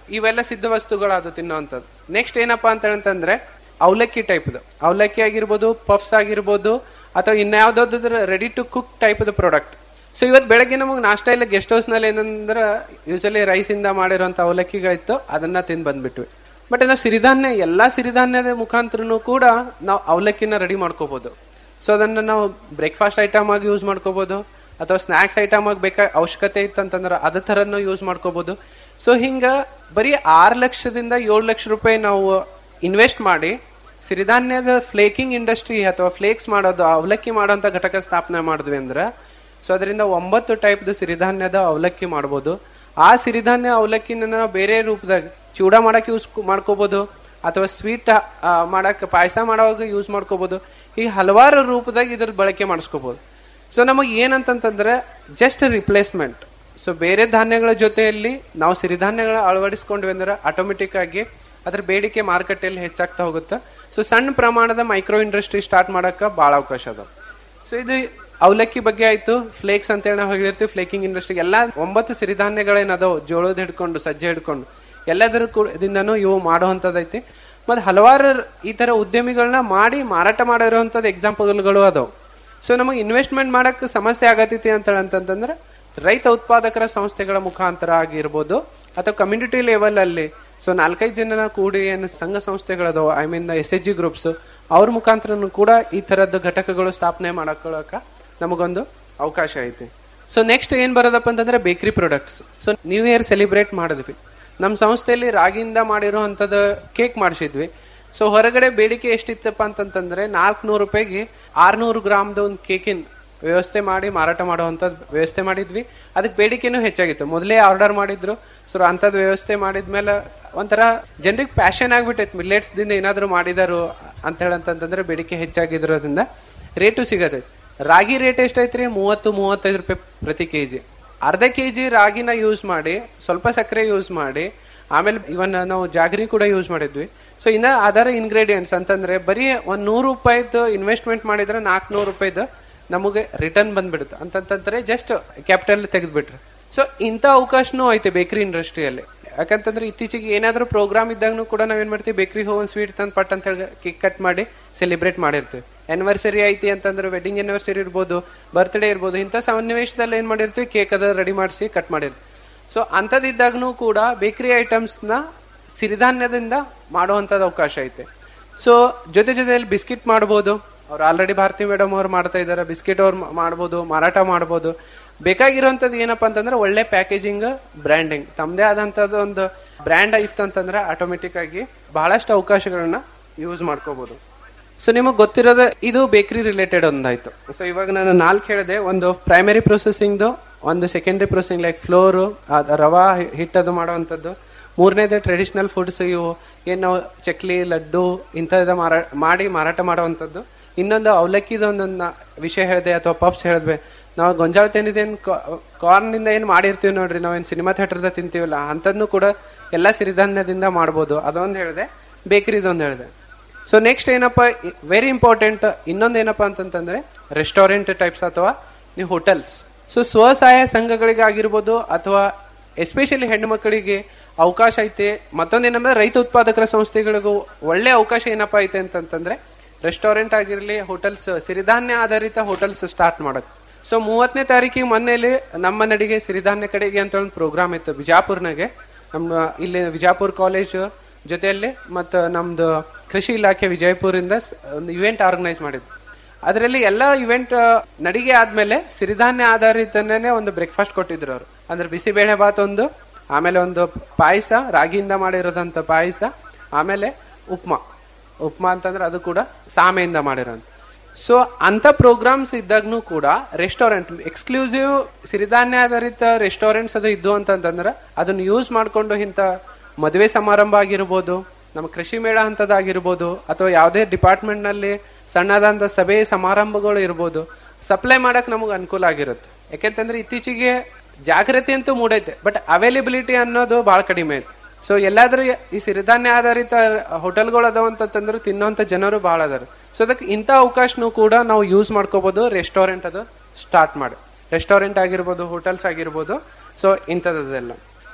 ಇವೆಲ್ಲ ಸಿದ್ಧ ವಸ್ತುಗಳದು ತಿನ್ನೋವಂಥದ್ದು ನೆಕ್ಸ್ಟ್ ಏನಪ್ಪಾ ಅಂತ ಅಂತಂದ್ರೆ ಅವಲಕ್ಕಿ ಟೈಪ್ದು ಅವಲಕ್ಕಿ ಆಗಿರ್ಬೋದು ಪಫ್ಸ್ ಆಗಿರ್ಬೋದು ಅಥವಾ ಇನ್ಯಾವ್ದಾದ್ರು ರೆಡಿ ಟು ಕುಕ್ ಟೈಪ್ದು ಪ್ರಾಡಕ್ಟ್ ಸೊ ಇವತ್ತು ಬೆಳಗ್ಗೆ ನಮಗೆ ನಾಷ್ಟ ಇಲ್ಲ ಗೆಸ್ಟ್ ಹೌಸ್ ನಲ್ಲಿ ಏನಂದ್ರೆ ಯೂಶಲಿ ರೈಸ್ ಇಂದ ಮಾಡಿರೋಂಥ ಅವಲಕ್ಕಿಗಾಯ್ತು ಅದನ್ನ ತಿಂದು ಬಂದ್ಬಿಟ್ವಿ ಬಟ್ ನಾವು ಸಿರಿಧಾನ್ಯ ಎಲ್ಲಾ ಸಿರಿಧಾನ್ಯದ ಮುಖಾಂತರನು ಕೂಡ ನಾವು ಅವಲಕ್ಕಿನ ರೆಡಿ ಮಾಡ್ಕೋಬಹುದು ಸೊ ಅದನ್ನ ನಾವು ಬ್ರೇಕ್ಫಾಸ್ಟ್ ಐಟಮ್ ಆಗಿ ಯೂಸ್ ಮಾಡ್ಕೋಬಹುದು ಅಥವಾ ಸ್ನಾಕ್ಸ್ ಐಟಮ್ ಆಗಿ ಬೇಕಾ ಅವಶ್ಯಕತೆ ಇತ್ತಂತಂದ್ರೆ ಅದ ತರನು ಯೂಸ್ ಮಾಡ್ಕೋಬಹುದು ಸೊ ಹಿಂಗ ಬರೀ ಆರು ಲಕ್ಷದಿಂದ ಏಳು ಲಕ್ಷ ರೂಪಾಯಿ ನಾವು ಇನ್ವೆಸ್ಟ್ ಮಾಡಿ ಸಿರಿಧಾನ್ಯದ ಫ್ಲೇಕಿಂಗ್ ಇಂಡಸ್ಟ್ರಿ ಅಥವಾ ಫ್ಲೇಕ್ಸ್ ಮಾಡೋದು ಅವಲಕ್ಕಿ ಮಾಡೋಂಥ ಘಟಕ ಸ್ಥಾಪನೆ ಮಾಡಿದ್ವಿ ಅಂದ್ರೆ ಸೊ ಅದರಿಂದ ಒಂಬತ್ತು ಟೈಪ್ದು ಸಿರಿಧಾನ್ಯದ ಅವಲಕ್ಕಿ ಮಾಡ್ಬೋದು ಆ ಸಿರಿಧಾನ್ಯ ಅವಲಕ್ಕಿನ ನಾವು ಬೇರೆ ರೂಪದಾಗ ಚೂಡ ಮಾಡಕ್ಕೆ ಯೂಸ್ ಮಾಡ್ಕೋಬಹುದು ಅಥವಾ ಸ್ವೀಟ್ ಮಾಡಕ್ ಪಾಯಸ ಮಾಡೋವಾಗ ಯೂಸ್ ಮಾಡ್ಕೋಬಹುದು ಈ ಹಲವಾರು ರೂಪದಾಗ ಇದ್ರ ಬಳಕೆ ಮಾಡಿಸ್ಕೋಬಹುದು ಸೊ ನಮಗೆ ಏನಂತಂತಂದ್ರೆ ಜಸ್ಟ್ ರಿಪ್ಲೇಸ್ಮೆಂಟ್ ಸೊ ಬೇರೆ ಧಾನ್ಯಗಳ ಜೊತೆಯಲ್ಲಿ ನಾವು ಸಿರಿಧಾನ್ಯಗಳ ಅಳವಡಿಸ್ಕೊಂಡ್ವಿ ಅಂದ್ರೆ ಆಟೋಮೆಟಿಕ್ ಆಗಿ ಅದ್ರ ಬೇಡಿಕೆ ಮಾರುಕಟ್ಟೆಯಲ್ಲಿ ಹೆಚ್ಚಾಗ್ತಾ ಹೋಗುತ್ತೆ ಸೊ ಸಣ್ಣ ಪ್ರಮಾಣದ ಮೈಕ್ರೋ ಇಂಡಸ್ಟ್ರಿ ಸ್ಟಾರ್ಟ್ ಮಾಡಕ್ಕ ಬಹಳ ಅವಕಾಶ ಅದ ಸೊ ಇದು ಅವಲಕ್ಕಿ ಬಗ್ಗೆ ಆಯ್ತು ಫ್ಲೇಕ್ಸ್ ಅಂತ ಹೇಳಿ ನಾವು ಹೇಳಿರ್ತೀವಿ ಫ್ಲೇಕಿಂಗ್ ಇಂಡಸ್ಟ್ರಿ ಎಲ್ಲಾ ಒಂಬತ್ತು ಸಿರಿಧಾನ್ಯಗಳೇನದಾವ ಜೋಳದ ಹಿಡ್ಕೊಂಡು ಸಜ್ಜೆ ಹಿಡ್ಕೊಂಡು ಎಲ್ಲದರ ದಿಂದನೂ ಇವು ಮಾಡುವಂತದೈತಿ ಮತ್ತೆ ಹಲವಾರು ಈ ತರ ಉದ್ಯಮಿಗಳನ್ನ ಮಾಡಿ ಮಾರಾಟ ಮಾಡಿರುವಂತದ್ದು ಎಕ್ಸಾಂಪಲ್ಗಳು ಅದಾವ ಸೊ ನಮಗೆ ಇನ್ವೆಸ್ಟ್ಮೆಂಟ್ ಮಾಡಕ್ ಸಮಸ್ಯೆ ಆಗತೈತಿ ಅಂತ ಅಂತಂದ್ರೆ ರೈತ ಉತ್ಪಾದಕರ ಸಂಸ್ಥೆಗಳ ಮುಖಾಂತರ ಆಗಿರ್ಬೋದು ಅಥವಾ ಕಮ್ಯುನಿಟಿ ಲೆವೆಲ್ ಅಲ್ಲಿ ಸೊ ನಾಲ್ಕೈದು ಜನ ಕೂಡಿ ಏನು ಸಂಘ ಸಂಸ್ಥೆಗಳದಾವ I mean S H G groups ಅವ್ರ ಮುಖಾಂತರನು ಕೂಡ ಈ ತರದ್ದು ಘಟಕಗಳು ಸ್ಥಾಪನೆ ಮಾಡಕೊಳ್ಳಕ ನಮಗೊಂದು ಅವಕಾಶ ಐತಿ ಸೊ ನೆಕ್ಸ್ಟ್ ಏನ್ ಬರೋದಪ್ಪ ಅಂತಂದ್ರೆ bakery products so new year celebrate ಮಾಡಿದ್ವಿ ನಮ್ಮ ಸಂಸ್ಥೆಯಲ್ಲಿ ರಾಗಿಯಿಂದ ಮಾಡಿರುವಂತದ ಕೇಕ್ ಮಾಡಿಸಿದ್ವಿ ಸೊ ಹೊರಗಡೆ ಬೇಡಿಕೆ ಎಷ್ಟಿತ್ತಪ್ಪ ಅಂತಂತಂದ್ರೆ ನಾಲ್ಕುನೂರು ರೂಪಾಯಿಗೆ ಆರ್ನೂರು ಗ್ರಾಮ್ದ ಒಂದು ಕೇಕಿನ ವ್ಯವಸ್ಥೆ ಮಾಡಿ ಮಾರಾಟ ಮಾಡುವಂಥದ್ದು ವ್ಯವಸ್ಥೆ ಮಾಡಿದ್ವಿ ಅದಕ್ಕೆ ಬೇಡಿಕೆನೂ ಹೆಚ್ಚಾಗಿತ್ತು ಮೊದಲೇ ಆರ್ಡರ್ ಮಾಡಿದ್ರು ಸೊ ಅಂಥದ್ದು ವ್ಯವಸ್ಥೆ ಮಾಡಿದ್ಮೇಲೆ ಒಂಥರ ಜನರಿಗೆ ಪ್ಯಾಷನ್ ಆಗ್ಬಿಟ್ಟೈತೆ ಮಿಲ್ಲೆಟ್ಸ್ ದಿಂದ ಏನಾದ್ರು ಮಾಡಿದಾರು ಅಂತ ಹೇಳಂತಂದ್ರೆ ಬೇಡಿಕೆ ಹೆಚ್ಚಾಗಿದ್ರೋದ್ರಿಂದ ರೇಟು ಸಿಗತ್ತೆ ರಾಗಿ ರೇಟ್ ಎಷ್ಟೈತ್ರಿ ಮೂವತ್ತು ಮೂವತ್ತೈದು ರೂಪಾಯಿ ಪ್ರತಿ ಕೆಜಿ ಅರ್ಧ ಕೆಜಿ ರಾಗಿನ ಯೂಸ್ ಮಾಡಿ ಸ್ವಲ್ಪ ಸಕ್ಕರೆ ಯೂಸ್ ಮಾಡಿ ಆಮೇಲೆ ಇವನ್ ನಾವು ಜಾಗರಿ ಕೂಡ ಯೂಸ್ ಮಾಡಿದ್ವಿ ಸೊ ಇನ್ನ ಅದರ ಇಂಗ್ರೀಡಿಯೆಂಟ್ಸ್ ಅಂತಂದ್ರೆ ಬರೀ ಒಂದ್ ನೂರು ರೂಪಾಯಿದು ಇನ್ವೆಸ್ಟ್ಮೆಂಟ್ ಮಾಡಿದ್ರೆ ನಾಲ್ಕುನೂರು ರೂಪಾಯಿದು ನಮಗೆ ರಿಟರ್ನ್ ಬಂದ್ಬಿಡುತ್ತೆ ಅಂತಂತಂದ್ರೆ ಜಸ್ಟ್ ಕ್ಯಾಪಿಟಲ್ ತೆಗೆದ್ಬಿಟ್ರೆ ಸೊ ಇಂಥ ಅವಕಾಶನೂ ಐತೆ ಬೇಕರಿ ಇಂಡಸ್ಟ್ರಿಯಲ್ಲಿ ಯಾಕಂತಂದ್ರೆ ಇತ್ತೀಚೆಗೆ ಏನಾದ್ರೂ ಪ್ರೋಗ್ರಾಮ್ ಇದ್ದಾಗನು ಕೂಡ ನಾವೇನ್ ಮಾಡ್ತೀವಿ ಬೇಕರಿ ಹೋಗಿ ಸ್ವೀಟ್ ತಂದ್ ಪಟ್ ಅಂತ ಹೇಳಿ ಕೇಕ್ ಕಟ್ ಮಾಡಿ ಸೆಲಿಬ್ರೇಟ್ ಮಾಡಿರ್ತೀವಿ ಆನಿವರ್ಸರಿ ಐತಿ ಅಂತಂದ್ರೆ ವೆಡ್ಡಿಂಗ್ ಆನಿವರ್ಸರಿ ಇರ್ಬೋದು ಬರ್ತ್ಡೇ ಇರ್ಬೋದು ಇಂಥ ಸನ್ನಿವೇಶದಲ್ಲಿ ಏನ್ ಮಾಡಿರ್ತೀವಿ ಕೇಕ್ ಅದ ರೆಡಿ ಮಾಡಿಸಿ ಕಟ್ ಮಾಡಿರ್ತೀವಿ ಸೊ ಅಂಥದ್ದಿದ್ದಾಗನು ಕೂಡ ಬೇಕರಿ ಐಟಮ್ಸ್ ನ ಸಿರಿಧಾನ್ಯದಿಂದ ಮಾಡುವಂತದ್ದು ಅವಕಾಶ ಐತೆ ಸೊ ಜೊತೆ ಜೊತೆಯಲ್ಲಿ ಬಿಸ್ಕಿಟ್ ಮಾಡ್ಬೋದು ಅವ್ರು ಆಲ್ರೆಡಿ ಭಾರತಿ ಮೇಡಮ್ ಅವ್ರು ಮಾಡ್ತಾ ಇದ್ದಾರೆ ಬಿಸ್ಕಿಟ್ ಅವ್ರು ಮಾಡ್ಬೋದು ಮಾರಾಟ ಮಾಡ್ಬೋದು ಬೇಕಾಗಿರುವಂತದ್ದು ಏನಪ್ಪಾ ಅಂತಂದ್ರೆ ಒಳ್ಳೆ ಪ್ಯಾಕೇಜಿಂಗ್ ಬ್ರ್ಯಾಂಡಿಂಗ್ ತಮ್ಮದೇ ಆದಂತದ್ದು ಒಂದು ಬ್ರ್ಯಾಂಡ್ ಇತ್ತು ಅಂತಂದ್ರೆ ಆಟೋಮೆಟಿಕ್ ಆಗಿ ಬಹಳಷ್ಟು ಅವಕಾಶಗಳನ್ನ ಯೂಸ್ ಮಾಡ್ಕೋಬಹುದು ಸೊ ನಿಮಗೆ ಗೊತ್ತಿರೋದ ಇದು ಬೇಕರಿ ರಿಲೇಟೆಡ್ ಒಂದಾಯ್ತು ಸೊ ಇವಾಗ ನಾನು ನಾಲ್ಕು ಹೇಳಿದೆ ಒಂದು ಪ್ರೈಮರಿ ಪ್ರೊಸೆಸಿಂಗ್ದು ಒಂದು ಸೆಕೆಂಡರಿ ಪ್ರೊಸೆಸಿಂಗ್ ಲೈಕ್ ಫ್ಲೋರು ರವಾ ಹಿಟ್ಟದು ಮಾಡುವಂಥದ್ದು ಮೂರನೇದೇ ಟ್ರೆಡಿಷನಲ್ ಫುಡ್ಸ್ ಇವು ಏನು ನಾವು ಚಕ್ಲಿ ಲಡ್ಡು ಇಂಥದ್ದು ಮಾರಾ ಮಾಡಿ ಮಾರಾಟ ಮಾಡುವಂಥದ್ದು ಇನ್ನೊಂದು ಅವಲಕ್ಕಿದ ಒಂದೊಂದು ವಿಷಯ ಹೇಳಿದೆ ಅಥವಾ ಪಪ್ಸ್ ಹೇಳಿದ್ವಿ ನಾವು ಗೊಂಜಾಳ ತಿಂದಿದ್ದೇನು ಕಾರ್ನ್ ಇಂದ ಏನು ಮಾಡಿರ್ತೀವಿ ನೋಡ್ರಿ ನಾವೇನು ಸಿನಿಮಾ ಥಿಯೇಟರ್ದ ತಿಂತೀವಲ್ಲ ಅಂಥದ್ನು ಕೂಡ ಎಲ್ಲ ಸಿರಿಧಾನ್ಯದಿಂದ ಮಾಡ್ಬೋದು ಅದೊಂದು ಹೇಳಿದೆ ಬೇಕರಿದೊಂದು ಹೇಳಿದೆ ಸೊ ನೆಕ್ಸ್ಟ್ ಏನಪ್ಪ ವೆರಿ ಇಂಪಾರ್ಟೆಂಟ್ ಇನ್ನೊಂದು ಏನಪ್ಪ ಅಂತಂತಂದ್ರೆ ರೆಸ್ಟೋರೆಂಟ್ ಟೈಪ್ಸ್ ಅಥವಾ ನೀವು ಹೋಟೆಲ್ಸ್ ಸೊ ಸ್ವಸಹಾಯ ಸಂಘಗಳಿಗಾಗಿರ್ಬೋದು ಅಥವಾ ಎಸ್ಪೆಷಲಿ ಹೆಣ್ಣು ಮಕ್ಕಳಿಗೆ ಅವಕಾಶ ಐತೆ ಮತ್ತೊಂದೇನಂದ್ರೆ ರೈತ ಉತ್ಪಾದಕರ ಸಂಸ್ಥೆಗಳಿಗೂ ಒಳ್ಳೆ ಅವಕಾಶ ಏನಪ್ಪಾ ಐತೆ ಅಂತಂತಂದ್ರೆ ರೆಸ್ಟೋರೆಂಟ್ ಆಗಿರ್ಲಿ ಹೋಟೆಲ್ಸ್ ಸಿರಿಧಾನ್ಯ ಆಧಾರಿತ ಹೋಟೆಲ್ಸ್ ಸ್ಟಾರ್ಟ್ ಮಾಡಕ್ ಸೊ ಮೂವತ್ತನೇ ತಾರೀಕಿಗೆ ಮೊನ್ನೆಲಿ ನಮ್ಮ ನಡಿಗೆ ಸಿರಿಧಾನ್ಯ ಕಡೆಗೆ ಅಂತ ಒಂದು ಪ್ರೋಗ್ರಾಮ್ ಇತ್ತು ಬಿಜಾಪುರ್ನಾಗೆ ನಮ್ಮ ಇಲ್ಲಿ ವಿಜಾಪುರ್ ಕಾಲೇಜ್ ಜೊತೆಯಲ್ಲಿ ಮತ್ತು ನಮ್ದು ಕೃಷಿ ಇಲಾಖೆ ವಿಜಯಪುರಿಂದ ಒಂದು ಇವೆಂಟ್ ಆರ್ಗನೈಸ್ ಮಾಡಿದ್ವಿ ಅದರಲ್ಲಿ ಎಲ್ಲ ಇವೆಂಟ್ ನಡಿಗೆ ಆದ್ಮೇಲೆ ಸಿರಿಧಾನ್ಯ ಆಧಾರಿತನೇ ಒಂದು ಬ್ರೇಕ್ಫಾಸ್ಟ್ ಕೊಟ್ಟಿದ್ರು ಅವರು ಅಂದ್ರೆ ಬಿಸಿಬೇಳೆ ಬಾತ್ ಒಂದು ಆಮೇಲೆ ಒಂದು ಪಾಯಸ ರಾಗಿಯಿಂದ ಮಾಡಿರೋದಂತ ಪಾಯಸ ಆಮೇಲೆ ಉಪ್ಮಾ ಉಪ್ಮಾ ಅಂತಂದ್ರೆ ಅದು ಕೂಡ ಸಾಮೆಯಿಂದ ಮಾಡಿರೋಂಥ ಸೊ ಅಂತ ಪ್ರೋಗ್ರಾಮ್ಸ್ ಇದ್ದಾಗ್ನು ಕೂಡ ರೆಸ್ಟೋರೆಂಟ್ ಎಕ್ಸ್ಕ್ಲೂಸಿವ್ ಸಿರಿಧಾನ್ಯ ಆಧಾರಿತ ರೆಸ್ಟೋರೆಂಟ್ಸ್ ಅದು ಇದ್ದು ಅಂತಂದ್ರೆ ಅದನ್ನ ಯೂಸ್ ಮಾಡ್ಕೊಂಡು ಇಂಥ ಮದುವೆ ಸಮಾರಂಭ ಆಗಿರ್ಬೋದು ನಮ್ಮ ಕೃಷಿ ಮೇಳ ಹಂತದಾಗಿರ್ಬೋದು ಅಥವಾ ಯಾವುದೇ ಡಿಪಾರ್ಟ್ಮೆಂಟ್ ನಲ್ಲಿ ಸಣ್ಣದಾದ ಸಭೆ ಸಮಾರಂಭಗಳು ಇರ್ಬೋದು ಸಪ್ಲೈ ಮಾಡಕ್ ನಮಗೆ ಅನುಕೂಲ ಆಗಿರುತ್ತೆ ಯಾಕೆಂತಂದ್ರೆ ಇತ್ತೀಚೆಗೆ ಜಾಗೃತಿ ಅಂತೂ ಮೂಡೈತೆ ಬಟ್ ಅವೈಲೇಬಿಲಿಟಿ ಅನ್ನೋದು ಬಹಳ ಕಡಿಮೆ ಐತೆ ಸೊ ಎಲ್ಲಾದ್ರೂ ಈ ಸಿರಿಧಾನ್ಯ ಆಧಾರಿತ ಹೋಟೆಲ್ಗಳು ಅದಾವ ಅಂತಂದ್ರೆ ತಿನ್ನೋಂತ ಜನರು ಬಹಳ ಅದಾರ ಸೊ ಅದಕ್ಕೆ ಇಂಥ ಅವಕಾಶನೂ ಕೂಡ ನಾವು ಯೂಸ್ ಮಾಡ್ಕೋಬಹುದು ರೆಸ್ಟೋರೆಂಟ್ ಅದು ಸ್ಟಾರ್ಟ್ ಮಾಡಿ ರೆಸ್ಟೋರೆಂಟ್ ಆಗಿರ್ಬೋದು ಹೋಟೆಲ್ಸ್ ಆಗಿರ್ಬೋದು ಸೊ ಇಂಥದ್ದೆಲ್ಲ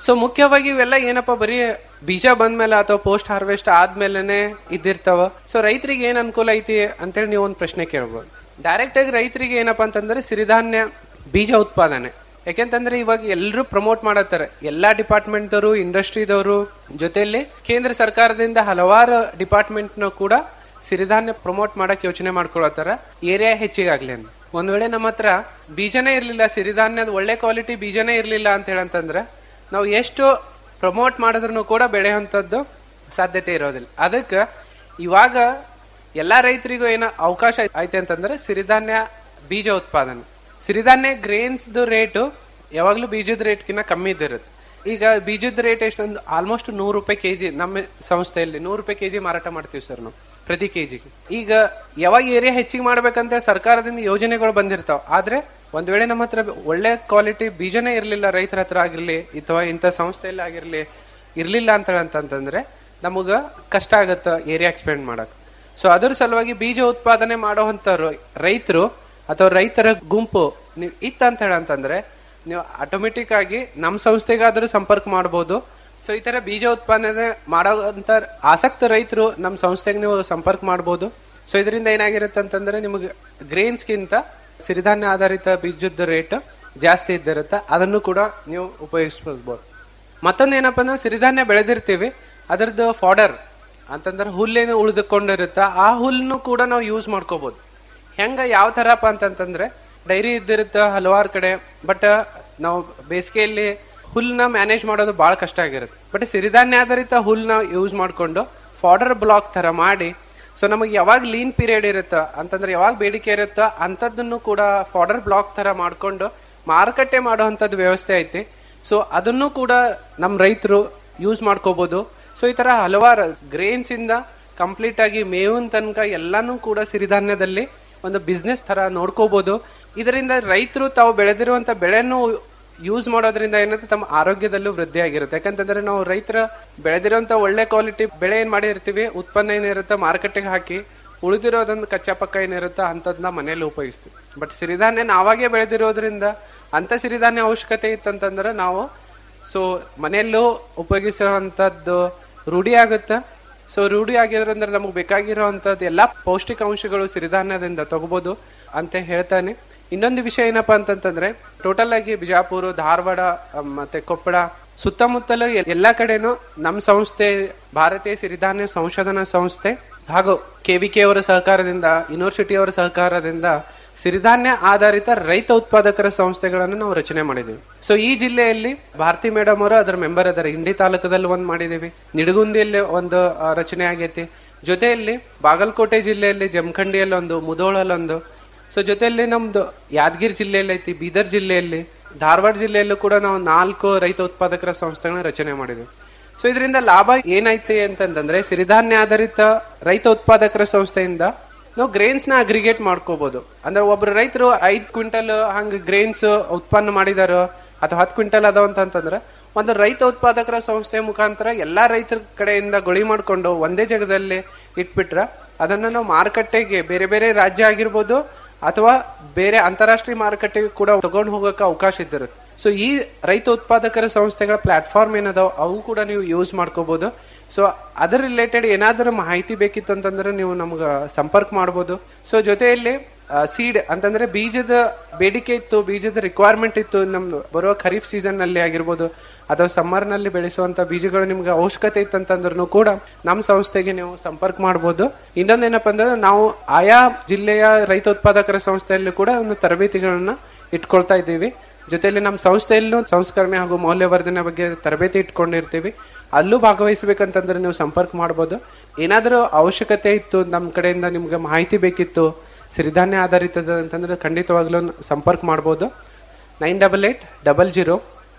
ಸೊ ಮುಖ್ಯವಾಗಿ ಇವೆಲ್ಲ ಏನಪ್ಪ ಬರೀ ಬೀಜ ಬಂದ್ಮೇಲೆ ಅಥವಾ ಪೋಸ್ಟ್ ಹಾರ್ವೆಸ್ಟ್ ಆದ್ಮೇಲೆನೆ ಇದ್ದಿರ್ತಾವ ಸೊ ರೈತರಿಗೆ ಏನ್ ಅನುಕೂಲ ಐತಿ ಅಂತೇಳಿ ನೀವು ಒಂದು ಪ್ರಶ್ನೆ ಕೇಳ್ಬೋದು ಡೈರೆಕ್ಟ್ ಆಗಿ ರೈತರಿಗೆ ಏನಪ್ಪಾ ಅಂತಂದ್ರೆ ಸಿರಿಧಾನ್ಯ ಬೀಜ ಉತ್ಪಾದನೆ ಯಾಕೆಂತಂದ್ರೆ ಇವಾಗ ಎಲ್ಲರೂ ಪ್ರಮೋಟ್ ಮಾಡತ್ತಾರೆ ಎಲ್ಲಾ ಡಿಪಾರ್ಟ್ಮೆಂಟ್ದವರು ಇಂಡಸ್ಟ್ರಿದವರು ಜೊತೆಯಲ್ಲಿ ಕೇಂದ್ರ ಸರ್ಕಾರದಿಂದ ಹಲವಾರು ಡಿಪಾರ್ಟ್ಮೆಂಟ್ ನ ಕೂಡ ಸಿರಿಧಾನ್ಯ ಪ್ರಮೋಟ್ ಮಾಡಕ್ ಯೋಚನೆ ಮಾಡ್ಕೊಳತ್ತಾರ ಏರಿಯಾ ಹೆಚ್ಚಿಗಾಗ್ಲಿ ಅಂತ ಒಂದ್ ವೇಳೆ ನಮ್ಮ ಹತ್ರ ಬೀಜನೇ ಇರ್ಲಿಲ್ಲ ಸಿರಿಧಾನ್ಯದ ಒಳ್ಳೆ ಕ್ವಾಲಿಟಿ ಬೀಜನೇ ಇರ್ಲಿಲ್ಲ ಅಂತ ಹೇಳಂತಂದ್ರೆ ನಾವು ಎಷ್ಟು ಪ್ರಮೋಟ್ ಮಾಡಿದ್ರು ಕೂಡ ಬೆಳೆಯುವಂಥದ್ದು ಸಾಧ್ಯತೆ ಇರೋದಿಲ್ಲ ಅದಕ್ಕೆ ಇವಾಗ ಎಲ್ಲಾ ರೈತರಿಗೂ ಏನ ಅವಕಾಶ ಐತೆ ಅಂತಂದ್ರೆ ಸಿರಿಧಾನ್ಯ ಬೀಜ ಉತ್ಪಾದನೆ ಸಿರಿಧಾನ್ಯ ಗ್ರೇನ್ಸ್ ರೇಟು ಯಾವಾಗ್ಲೂ ಬೀಜದ ರೇಟ್ಗಿನ್ನ ಕಮ್ಮಿ ಇದ್ದಿರುತ್ತೆ ಈಗ ಬೀಜದ ರೇಟ್ ಎಷ್ಟೊಂದು ಆಲ್ಮೋಸ್ಟ್ ನೂರು ರೂಪಾಯಿ ಕೆಜಿ ನಮ್ಮ ಸಂಸ್ಥೆಯಲ್ಲಿ ನೂರು ರೂಪಾಯಿ ಕೆಜಿ ಮಾರಾಟ ಮಾಡ್ತೀವಿ ಸರ್ ನಾವು ಪ್ರತಿ ಕೆಜಿಗೆ ಈಗ ಯಾವಾಗ ಏರಿಯಾ ಹೆಚ್ಚಿಗೆ ಮಾಡ್ಬೇಕಂತ ಸರ್ಕಾರದಿಂದ ಯೋಜನೆಗಳು ಬಂದಿರ್ತಾವ ಆದ್ರೆ ಒಂದ್ ವೇಳೆ ನಮ್ಮ ಹತ್ರ ಒಳ್ಳೆ ಕ್ವಾಲಿಟಿ ಬೀಜನೇ ಇರ್ಲಿಲ್ಲ ರೈತರ ಹತ್ರ ಆಗಿರ್ಲಿ ಅಥವಾ ಇಂಥ ಸಂಸ್ಥೆಯಲ್ಲಿ ಆಗಿರ್ಲಿ ಇರ್ಲಿಲ್ಲ ಅಂತ ಅಂತಂದ್ರೆ ನಮಗ ಕಷ್ಟ ಆಗತ್ತ ಏರಿಯಾ ಎಕ್ಸ್ಪೆಂಡ್ ಮಾಡಕ್ ಸೊ ಅದ್ರ ಸಲುವಾಗಿ ಬೀಜ ಉತ್ಪಾದನೆ ಮಾಡುವಂತವ್ರು ರೈತರು ಅಥವಾ ರೈತರ ಗುಂಪು ನೀವು ಇತ್ತ ಅಂತ ಹೇಳಂತಂದ್ರೆ ನೀವು ಆಟೋಮೆಟಿಕ್ ಆಗಿ ನಮ್ಮ ಸಂಸ್ಥೆಗಾದ್ರೂ ಸಂಪರ್ಕ ಮಾಡಬಹುದು ಸೊ ಈ ತರ ಬೀಜ ಉತ್ಪಾದನೆ ಮಾಡೋಂತ ಆಸಕ್ತ ರೈತರು ನಮ್ಮ ಸಂಸ್ಥೆಗೆ ನೀವು ಸಂಪರ್ಕ ಮಾಡಬಹುದು ಸೊ ಇದರಿಂದ ಏನಾಗಿರುತ್ತೆ ಅಂತಂದ್ರೆ ನಿಮಗೆ ಗ್ರೇನ್ಸ್ಗಿಂತ ಸಿರಿಧಾನ್ಯ ಆಧಾರಿತ ಬೀಜದ ರೇಟ್ ಜಾಸ್ತಿ ಇದ್ದಿರುತ್ತೆ ಅದನ್ನು ಕೂಡ ನೀವು ಉಪಯೋಗಿಸ್ಬೋದು ಮತ್ತೊಂದು ಏನಪ್ಪ ಅಂದ್ರೆ ಸಿರಿಧಾನ್ಯ ಬೆಳೆದಿರ್ತೀವಿ ಅದರದ್ದು ಫಾಡರ್ ಅಂತಂದ್ರೆ ಹುಲ್ಲೇನು ಉಳಿದುಕೊಂಡಿರುತ್ತೆ ಆ ಹುಲ್ಲನ್ನು ಕೂಡ ನಾವು ಯೂಸ್ ಮಾಡ್ಕೋಬಹುದು ಹೆಂಗ ಯಾವ ತರಪ್ಪ ಅಂತಂತಂದ್ರೆ ಡೈರಿ ಇದ್ದಿರುತ್ತೆ ಹಲವಾರು ಕಡೆ ಬಟ್ ನಾವು ಬೇಸಿಗೆಯಲ್ಲಿ ಹುಲ್ನ ಮ್ಯಾನೇಜ್ ಮಾಡೋದು ಬಹಳ ಕಷ್ಟ ಆಗಿರುತ್ತೆ ಬಟ್ ಸಿರಿಧಾನ್ಯ ಆಧಾರಿತ ಹುಲ್ನ ಯೂಸ್ ಮಾಡ್ಕೊಂಡು ಫಾಡರ್ ಬ್ಲಾಕ್ ತರ ಮಾಡಿ ಸೊ ನಮಗೆ ಯಾವಾಗ ಲೀನ್ ಪೀರಿಯಡ್ ಇರುತ್ತೋ ಅಂತಂದ್ರೆ ಯಾವಾಗ ಬೇಡಿಕೆ ಇರುತ್ತೋ ಅಂತದನ್ನು ಕೂಡ ಫಾಡರ್ ಬ್ಲಾಕ್ ತರ ಮಾಡ್ಕೊಂಡು ಮಾರುಕಟ್ಟೆ ಮಾಡುವಂತದ್ದು ವ್ಯವಸ್ಥೆ ಐತಿ ಸೊ ಅದನ್ನು ಕೂಡ ನಮ್ಮ ರೈತರು ಯೂಸ್ ಮಾಡ್ಕೋಬಹುದು ಸೊ ಈ ತರ ಹಲವಾರು ಗ್ರೇನ್ಸ್ ಇಂದ ಕಂಪ್ಲೀಟ್ ಆಗಿ ಮೇವಿನ ತನಕ ಎಲ್ಲಾನು ಕೂಡ ಸಿರಿಧಾನ್ಯದಲ್ಲಿ ಒಂದು ಬಿಸ್ನೆಸ್ ತರ ನೋಡ್ಕೋಬಹುದು ಇದರಿಂದ ರೈತರು ತಾವು ಬೆಳೆದಿರುವಂತ ಬೆಳೆಯನ್ನು ಯೂಸ್ ಮಾಡೋದ್ರಿಂದ ಏನಂದ್ರೆ ತಮ್ಮ ಆರೋಗ್ಯದಲ್ಲೂ ವೃದ್ಧಿ ಆಗಿರುತ್ತೆ ಯಾಕಂತಂದ್ರೆ ನಾವು ರೈತರ ಬೆಳೆದಿರುವಂತ ಒಳ್ಳೆ ಕ್ವಾಲಿಟಿ ಬೆಳೆ ಏನ್ ಮಾಡಿರ್ತೀವಿ ಉತ್ಪನ್ನ ಏನಿರುತ್ತೆ ಮಾರ್ಕೆಟ್ಗೆ ಹಾಕಿ ಉಳಿದಿರೋದೊಂದು ಕಚ್ಚಾ ಪಕ್ಕ ಏನಿರುತ್ತೋ ಅಂತದನ್ನ ಮನೆಯಲ್ಲಿ ಉಪಯೋಗಿಸ್ತೀವಿ ಬಟ್ ಸಿರಿಧಾನ್ಯ ನಾವಾಗೇ ಬೆಳೆದಿರೋದ್ರಿಂದ ಅಂತ ಸಿರಿಧಾನ್ಯ ಅವಶ್ಯಕತೆ ಇತ್ತಂತಂದ್ರೆ ನಾವು ಸೊ ಮನೆಯಲ್ಲೂ ಉಪಯೋಗಿಸುವಂತದ್ದು ರೂಢಿ ಆಗುತ್ತೆ ಸೊ ರೂಢಿ ಆಗಿರೋದ್ರಿಂದ ನಮಗೆ ಬೇಕಾಗಿರುವಂತದ್ದು ಎಲ್ಲಾ ಪೌಷ್ಟಿಕಾಂಶಗಳು ಸಿರಿಧಾನ್ಯದಿಂದ ತಗೋಬಹುದು ಅಂತ ಹೇಳ್ತಾನೆ ಇನ್ನೊಂದು ವಿಷಯ ಏನಪ್ಪಾ ಅಂತಂತಂದ್ರೆ ಟೋಟಲ್ ಆಗಿ ಬಿಜಾಪುರ ಧಾರವಾಡ ಅಹ್, ಮತ್ತೆ ಕೊಪ್ಪಳ ಸುತ್ತಮುತ್ತಲು ಎ- ಎಲ್ಲಾ ಕಡೆನೂ ನಮ್ಮ ಸಂಸ್ಥೆ ಭಾರತೀಯ ಸಿರಿಧಾನ್ಯ ಸಂಶೋಧನಾ ಸಂಸ್ಥೆ ಹಾಗೂ ಕೆವಿಕೆ ಅವರ ಸಹಕಾರದಿಂದ ಯೂನಿವರ್ಸಿಟಿ ಅವರ ಸಹಕಾರದಿಂದ ಸಿರಿಧಾನ್ಯ ಆಧಾರಿತ ರೈತ ಉತ್ಪಾದಕರ ಸಂಸ್ಥೆಗಳನ್ನು ನಾವು ರಚನೆ ಮಾಡಿದೀವಿ ಸೊ ಈ ಜಿಲ್ಲೆಯಲ್ಲಿ ಭಾರತಿ ಮೇಡಮ್ ಅವರು ಅದರ ಮೆಂಬರ್ ಅದರ ಇಂಡಿ ತಾಲೂಕದಲ್ಲಿ ಒಂದು ಮಾಡಿದೀವಿ ನಿಡಗುಂದಿಯಲ್ಲಿ ಒಂದು ಆ, ರಚನೆ ಆಗೈತಿ ಜೊತೆಯಲ್ಲಿ ಬಾಗಲಕೋಟೆ ಜಿಲ್ಲೆಯಲ್ಲಿ ಜಮಖಂಡಿಯಲ್ಲಿ ಒಂದು ಮುದೋಳಲ್ಲಿ ಒಂದು ಸೊ ಜೊತೆಯಲ್ಲಿ ನಮ್ದು ಯಾದಗಿರಿ ಜಿಲ್ಲೆಯಲ್ಲಿ ಐತಿ ಬೀದರ್ ಜಿಲ್ಲೆಯಲ್ಲಿ ಧಾರವಾಡ ಜಿಲ್ಲೆಯಲ್ಲೂ ಕೂಡ ನಾವು ನಾಲ್ಕು ರೈತ ಉತ್ಪಾದಕರ ಸಂಸ್ಥೆಗಳನ್ನ ರಚನೆ ಮಾಡಿದ್ವಿ ಸೊ ಇದರಿಂದ ಲಾಭ ಏನೈತಿ ಅಂತಂದ್ರೆ ಸಿರಿಧಾನ್ಯ ಆಧಾರಿತ ರೈತ ಉತ್ಪಾದಕರ ಸಂಸ್ಥೆಯಿಂದ ನಾವು ಗ್ರೇನ್ಸ್ ನ ಅಗ್ರಿಗೇಟ್ ಮಾಡ್ಕೋಬಹುದು ಅಂದ್ರೆ ಒಬ್ರು ರೈತರು ಐದ್ ಕ್ವಿಂಟಲ್ ಹಂಗ ಗ್ರೇನ್ಸ್ ಉತ್ಪನ್ನ ಮಾಡಿದಾರ ಅಥವಾ ಹತ್ತು ಕ್ವಿಂಟಲ್ ಅದಾವ ಅಂತಂದ್ರೆ ಒಂದು ರೈತ ಉತ್ಪಾದಕರ ಸಂಸ್ಥೆ ಮುಖಾಂತರ ಎಲ್ಲಾ ರೈತರ ಕಡೆಯಿಂದ ಗೊಳಿ ಮಾಡ್ಕೊಂಡು ಒಂದೇ ಜಾಗದಲ್ಲಿ ಇಟ್ಬಿಟ್ರ ಅದನ್ನ ನಾವು ಮಾರುಕಟ್ಟೆಗೆ ಬೇರೆ ಬೇರೆ ರಾಜ್ಯ ಆಗಿರ್ಬೋದು ಅಥವಾ ಬೇರೆ ಅಂತಾರಾಷ್ಟ್ರೀಯ ಮಾರುಕಟ್ಟೆಗೆ ಕೂಡ ತಗೊಂಡು ಹೋಗಕ್ಕೆ ಅವಕಾಶ ಇದ್ದಿರುತ್ತೆ ಸೊ ಈ ರೈತ ಉತ್ಪಾದಕರ ಸಂಸ್ಥೆಗಳ ಪ್ಲಾಟ್ಫಾರ್ಮ್ ಏನದಾವ ಅವು ಕೂಡ ನೀವು ಯೂಸ್ ಮಾಡ್ಕೋಬಹುದು ಸೊ ಅದರ ರಿಲೇಟೆಡ್ ಏನಾದರೂ ಮಾಹಿತಿ ಬೇಕಿತ್ತು ಅಂತಂದ್ರೆ ನೀವು ನಮ್ಗ ಸಂಪರ್ಕ ಮಾಡಬಹುದು ಸೊ ಜೊತೆಯಲ್ಲಿ ಸೀಡ್ ಅಂತಂದ್ರೆ ಬೀಜದ ಬೇಡಿಕೆ ಇತ್ತು ಬೀಜದ ರಿಕ್ವೈರ್ಮೆಂಟ್ ಇತ್ತು ನಮ್ ಬರುವ ಖರೀಫ್ ಸೀಸನ್ ನಲ್ಲಿ ಆಗಿರ್ಬೋದು ಅಥವಾ ಸಮ್ಮರ್ ನಲ್ಲಿ ಬೆಳೆಸುವಂತ ಬೀಜಗಳು ನಿಮ್ಗೆ ಅವಶ್ಯಕತೆ ಇತ್ತಂತಂದ್ರೂ ಕೂಡ ನಮ್ಮ ಸಂಸ್ಥೆಗೆ ನೀವು ಸಂಪರ್ಕ ಮಾಡಬಹುದು ಇನ್ನೊಂದೇನಪ್ಪ ಅಂದ್ರೆ ನಾವು ಆಯಾ ಜಿಲ್ಲೆಯ ರೈತ ಉತ್ಪಾದಕರ ಸಂಸ್ಥೆಯಲ್ಲಿ ಕೂಡ ಒಂದು ತರಬೇತಿಗಳನ್ನ ಇಟ್ಕೊಳ್ತಾ ಇದ್ದೀವಿ ಜೊತೆಯಲ್ಲಿ ನಮ್ಮ ಸಂಸ್ಥೆಯಲ್ಲೂ ಸಂಸ್ಕರಣೆ ಹಾಗೂ ಮೌಲ್ಯವರ್ಧನೆ ಬಗ್ಗೆ ತರಬೇತಿ ಇಟ್ಕೊಂಡಿರ್ತೀವಿ ಅಲ್ಲೂ ಭಾಗವಹಿಸಬೇಕಂತಂದ್ರೆ ನೀವು ಸಂಪರ್ಕ ಮಾಡಬಹುದು ಏನಾದರೂ ಅವಶ್ಯಕತೆ ಇತ್ತು ನಮ್ಮ ಕಡೆಯಿಂದ ನಿಮ್ಗೆ ಮಾಹಿತಿ ಬೇಕಿತ್ತು ಸಿರಿಧಾನ್ಯ ಆಧಾರಿತದ ಅಂತಂದ್ರೆ ಖಂಡಿತವಾಗ್ಲೂ ಸಂಪರ್ಕ ಮಾಡಬಹುದು nine double eight double zero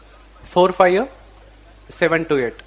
four five seven two eight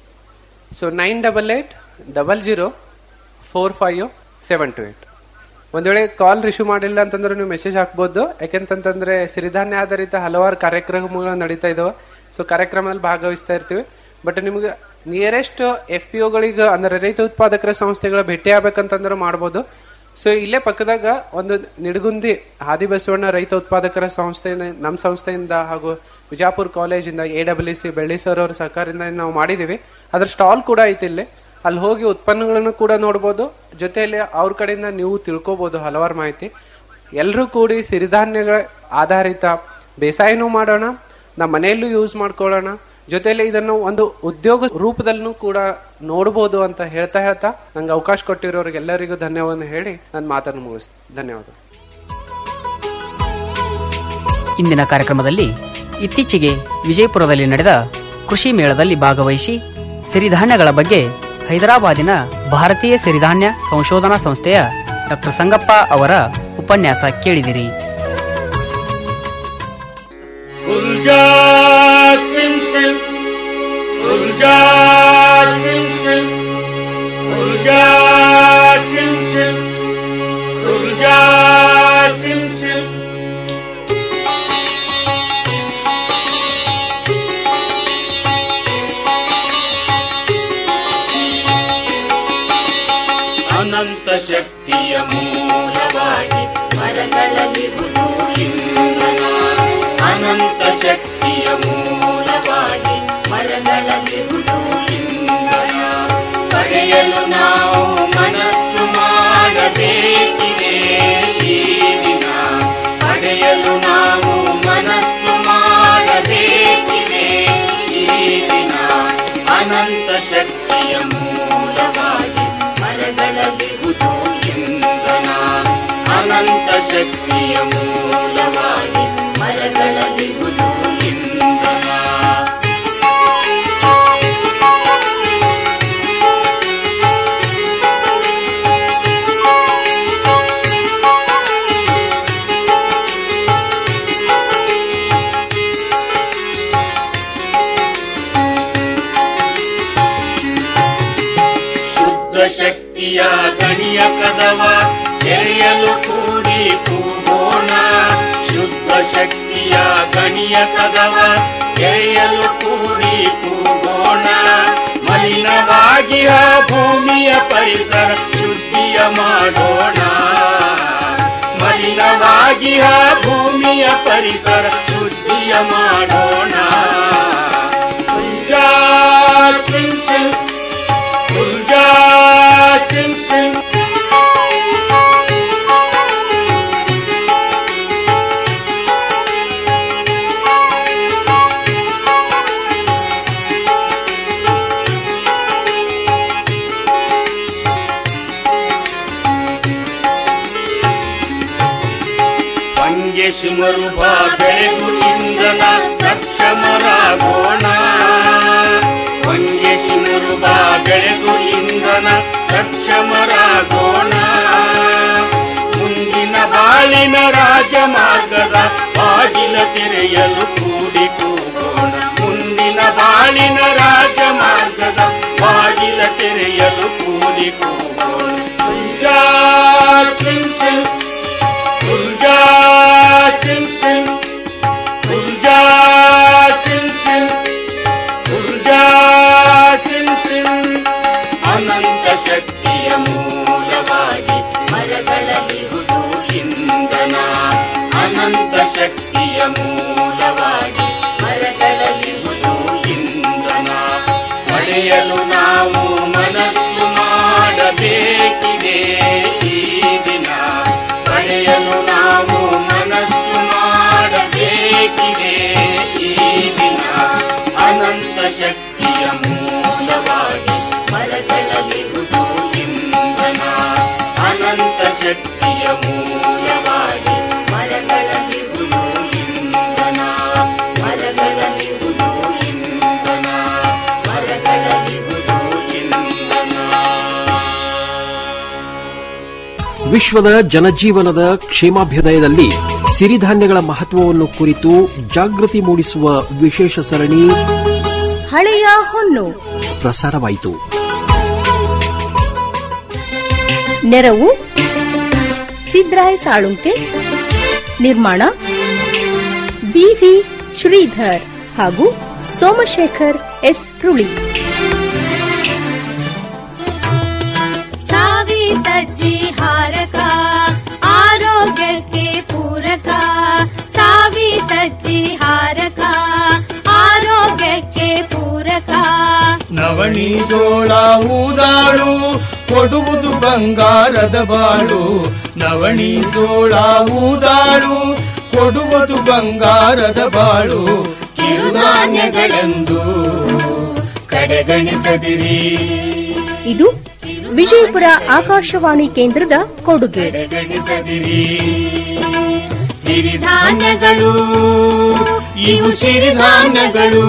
so nine double eight double zero four five seven two eight ಒಂದ್ ವೇಳೆ ಕಾಲ್ ರಿಸೀವ್ ಮಾಡಿಲ್ಲ ಅಂತಂದ್ರೆ ನೀವು ಮೆಸೇಜ್ ಹಾಕ್ಬೋದು ಯಾಕೆಂತಂತಂದ್ರೆ ಸಿರಿಧಾನ್ಯ ಆಧಾರಿತ ಹಲವಾರು ಕಾರ್ಯಕ್ರಮಗಳು ನಡೀತಾ ಇದಾವೆ ಸೊ ಕಾರ್ಯಕ್ರಮದಲ್ಲಿ ಭಾಗವಹಿಸ್ತಾ ಇರ್ತೀವಿ ಬಟ್ ನಿಮ್ಗೆ ನಿಯರೆಸ್ಟ್ ಎಫ್ ಪಿ ಒಗಳಿಗೆ ಅಂದ್ರೆ ರೈತ ಉತ್ಪಾದಕರ ಸಂಸ್ಥೆಗಳ ಭೇಟಿ ಆಗ್ಬೇಕಂತಂದ್ರೆ ಮಾಡ್ಬೋದು ಸೊ ಇಲ್ಲೇ ಪಕ್ಕದಾಗ ಒಂದು ನಿಡಗುಂದಿ ಹಾದಿ ಬಸವಣ್ಣ ರೈತ ಉತ್ಪಾದಕರ ಸಂಸ್ಥೆ ನಮ್ಮ ಸಂಸ್ಥೆಯಿಂದ ಹಾಗೂ ವಿಜಾಪುರ ಕಾಲೇಜಿಂದ A W C Belli sir ಅವರ ಸಹಕಾರದಿಂದ ನಾವು ಮಾಡಿದೀವಿ ಅದ್ರ ಸ್ಟಾಲ್ ಕೂಡ ಐತಿ ಇಲ್ಲಿ ಅಲ್ಲಿ ಹೋಗಿ ಉತ್ಪನ್ನಗಳನ್ನು ಕೂಡ ನೋಡ್ಬೋದು ಜೊತೆಯಲ್ಲಿ ಅವ್ರ ಕಡೆಯಿಂದ ನೀವು ತಿಳ್ಕೊಬಹುದು ಹಲವಾರು ಮಾಹಿತಿ ಎಲ್ಲರೂ ಕೂಡಿ ಸಿರಿಧಾನ್ಯಗಳ ಆಧಾರಿತ ಬೇಸಾಯನೂ ಮಾಡೋಣ ನಮ್ಮ ಮನೆಯಲ್ಲೂ ಯೂಸ್ ಮಾಡ್ಕೊಳ್ಳೋಣ ಜೊತೆಲಿ ಇದನ್ನು ಒಂದು ಉದ್ಯೋಗ ರೂಪದಲ್ಲೂ ಕೂಡ ನೋಡಬಹುದು ಅಂತ ಹೇಳ್ತಾ ಹೇಳ್ತಾ ನಂಗೆ ಅವಕಾಶ ಕೊಟ್ಟಿರೋರಿಗೆಲ್ಲರಿಗೂ ಧನ್ಯವಾದ ಹೇಳಿ ನನ್ನ ಮಾತನ್ನು ಮುಗಿಸ್ತೀನಿ ಧನ್ಯವಾದ ಇಂದಿನ ಕಾರ್ಯಕ್ರಮದಲ್ಲಿ ಇತ್ತೀಚೆಗೆ ವಿಜಯಪುರದಲ್ಲಿ ನಡೆದ ಕೃಷಿ ಮೇಳದಲ್ಲಿ ಭಾಗವಹಿಸಿ ಸಿರಿಧಾನ್ಯಗಳ ಬಗ್ಗೆ ಹೈದರಾಬಾದಿನ ಭಾರತೀಯ ಸಿರಿಧಾನ್ಯ ಸಂಶೋಧನಾ ಸಂಸ್ಥೆಯ ಡಾಕ್ಟರ್ ಸಂಗಪ್ಪ ಅವರ ಉಪನ್ಯಾಸ ಕೇಳಿದಿರಿ ಉಲ್ಜಾ ಸಿಂ ಸಿಂ ಉಲ್ಜಾ ಸಿಂ ಸಿಂ ಉಲ್ಜಾ ಸಿಂ ಸಿಂ ಉಲ್ಜಾ ಸಿಂ ಸಿಂ ಅನಂತ ಶಕ್ತಿಯ ಮೂಲವಾಗಿ ಮರಗಳಲ್ಲಿರುವುದು ಇಂಧನ ಅನಂತ ಶಕ್ತಿಯ ಮೂಲವಾಗಿ ಮರಗಳಲ್ಲಿರುವುದು ಇಂಧನ ಪಡೆಯಲು ನಾವು ಮನಸ್ಸು ಮಾಡಬೇಕಿದೆ ಈ ದಿನ ಪಡೆಯಲು ನಾವು ಮನಸ್ಸು ಮಾಡಬೇಕಿದೆ ಈ ದಿನ ಅನಂತ ಶಕ್ತಿಯ ಮೂಲವಾಗಿ ಮರಗಳಲ್ಲಿರುವುದು ಇಂಧನ ಅನಂತ ಶಕ್ತಿಯ ಮೂಲವಾಗಿ ಮರಗಳಲ್ಲಿರುವುದು ಇಂಧನ ಶುದ್ಧ ಶಕ್ತಿಯ ಗಣಿಯ ಕದವ ತೆರೆಯಲು ಕೂಡಿ ಕೂಗೋಣ ಶುದ್ಧ ಶಕ್ತಿಯ ಗಣಿಯ ಕದವ ತೆರೆಯಲು ಕೂಡಿ ಕೂಗೋಣ ಮಲಿನವಾಗಿಯ ಭೂಮಿಯ ಪರಿಸರ ಶುದ್ಧಿಯ ಮಾಡೋಣ ಮಲಿನವಾಗಿಯ ಭೂಮಿಯ ಪರಿಸರ ಶುದ್ಧಿಯ ಮಾಡೋಣ ಉಲ್ಜಾ ಸಿಂ ಸಿಂ ಉಲ್ಜಾ ಸಿಂ ಸಿಂ ಹಂಗೆ ಶಿಮರುಭ ಬೆಳೆದು ಇಂಧನ ಸಕ್ಷಮರಾಗೋಣ ಹಂಗೆ ಶಿಮರುಭ ಬೆಳೆದು ಇಂಧನ ಸಕ್ಷಮರಾಗೋಣ ಮುಂದಿನ ಬಾಳಿನ ರಾಜಮಾರ್ಗದ ಬಾಗಿಲ ತೆರೆಯಲು ಕೂಡಿ ಕೂಗೋಣ ಮುಂದಿನ ಬಾಳಿನ ರಾಜಮಾರ್ಗದ ಬಾಗಿಲ ತೆರೆಯಲು ಕೂಡಿ ಕೂಗೋಣ ಉಲ್ಜಾ ಸಿಂ ಸಿಂ ಉಲ್ಜಾ ಸಿಂ ಸಿಂ ಉಲ್ಜಾ ಸಿಂ ಸಿಂ ಉಲ್ಜಾ ಸಿಂ ಸಿಂ ಅನಂತ ಶಕ್ತಿಯ ಮೂಲವಾಗಿ ಮರಗಳಲ್ಲಿರುವುದು ಇಂಧನ ಅನಂತ ಶಕ್ತಿಯ ಮೂಲವಾಗಿ ಮರಗಳಲ್ಲಿರುವುದು ಇಂಧನ ಪಡೆಯಲು ನಾವು ಮನಸ್ಸು ಮಾಡಬೇಕಿದೆ ಈ ದಿನ ಪಡೆಯಲು ನಾವು ಮನಸ್ಸು ಮಾಡಬೇಕಿದೆ ಈ ದಿನ ಅನಂತ ಶಕ್ತಿಯ ಮೂಲವಾಗಿ ಮರಗಳಲ್ಲಿರುವುದು ಇಂಧನ ಅನಂತ ಶಕ್ತಿಯ ಮೂಲವಾಗಿ ಮರಗಳಲ್ಲಿರುವುದು ಇಂಧನ ಮರಗಳಲ್ಲಿರುವುದು ಇಂಧನ ಮರಗಳಲ್ಲಿರುವುದು ಇಂಧನ ವಿಶ್ವದ ಜನಜೀವನದ ಕ್ಷೇಮಾಭ್ಯುದಯದಲ್ಲಿ ಸಿರಿಧಾನ್ಯಗಳ ಮಹತ್ವವನ್ನು ಕುರಿತು ಜಾಗೃತಿ ಮೂಡಿಸುವ ವಿಶೇಷ ಸರಣಿ ಹಳೆಯ ಹೊನ್ನು ಪ್ರಸಾರವಾಯಿತು ನೆರವು ಸಿದ್ರಾಯ ಸಾಳುಂಕೆ ನಿರ್ಮಾಣ ಬಿವಿ ಶ್ರೀಧರ್ ಹಾಗೂ ಸೋಮಶೇಖರ್ ಎಸ್ ರುಳಿ ಸಾವಿ ಸಜ್ಜಿ ಹಾರಕ ಆರೋಗ್ಯಕ್ಕೆ ಪೂರಕ ಸಾವಿ ಸಜ್ಜಿ ಹಾರಕ ಸಿರಿಧಾನ್ಯಕ್ಕೆ ಪೂರಕ ನವಣಿ ಜೋಳ ಊದಾಳು ಕೊಡುವುದು ಬಂಗಾರದ ಬಾಳು ನವಣಿ ಜೋಳ ಊದಾಳು ಕೊಡುವುದು ಬಂಗಾರದ ಬಾಳು ಕಿರುಧಾನ್ಯಗಳೆಂದು ಕಡೆಗಣಿಸದಿರಿ ಇದು ವಿಜಯಪುರ ಆಕಾಶವಾಣಿ ಕೇಂದ್ರದ ಕೊಡುಗೆ ಕಡೆಗಣಿಸದಿರಿ ಸಿರಿಧಾನ್ಯಗಳು ಇವು ಸಿರಿಧಾನ್ಯಗಳು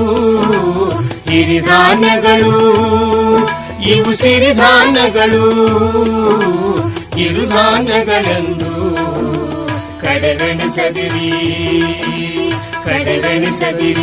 ಸಿರಿಧಾನ್ಯಗಳು ಇವು ಸಿರಿಧಾನ್ಯಗಳು ಕಿರುಧಾನ್ಯಗಳೆಂದು ಕಡೆಗಣಿಸದಿರಿ ಕಡೆಗಣಿಸದಿರಿ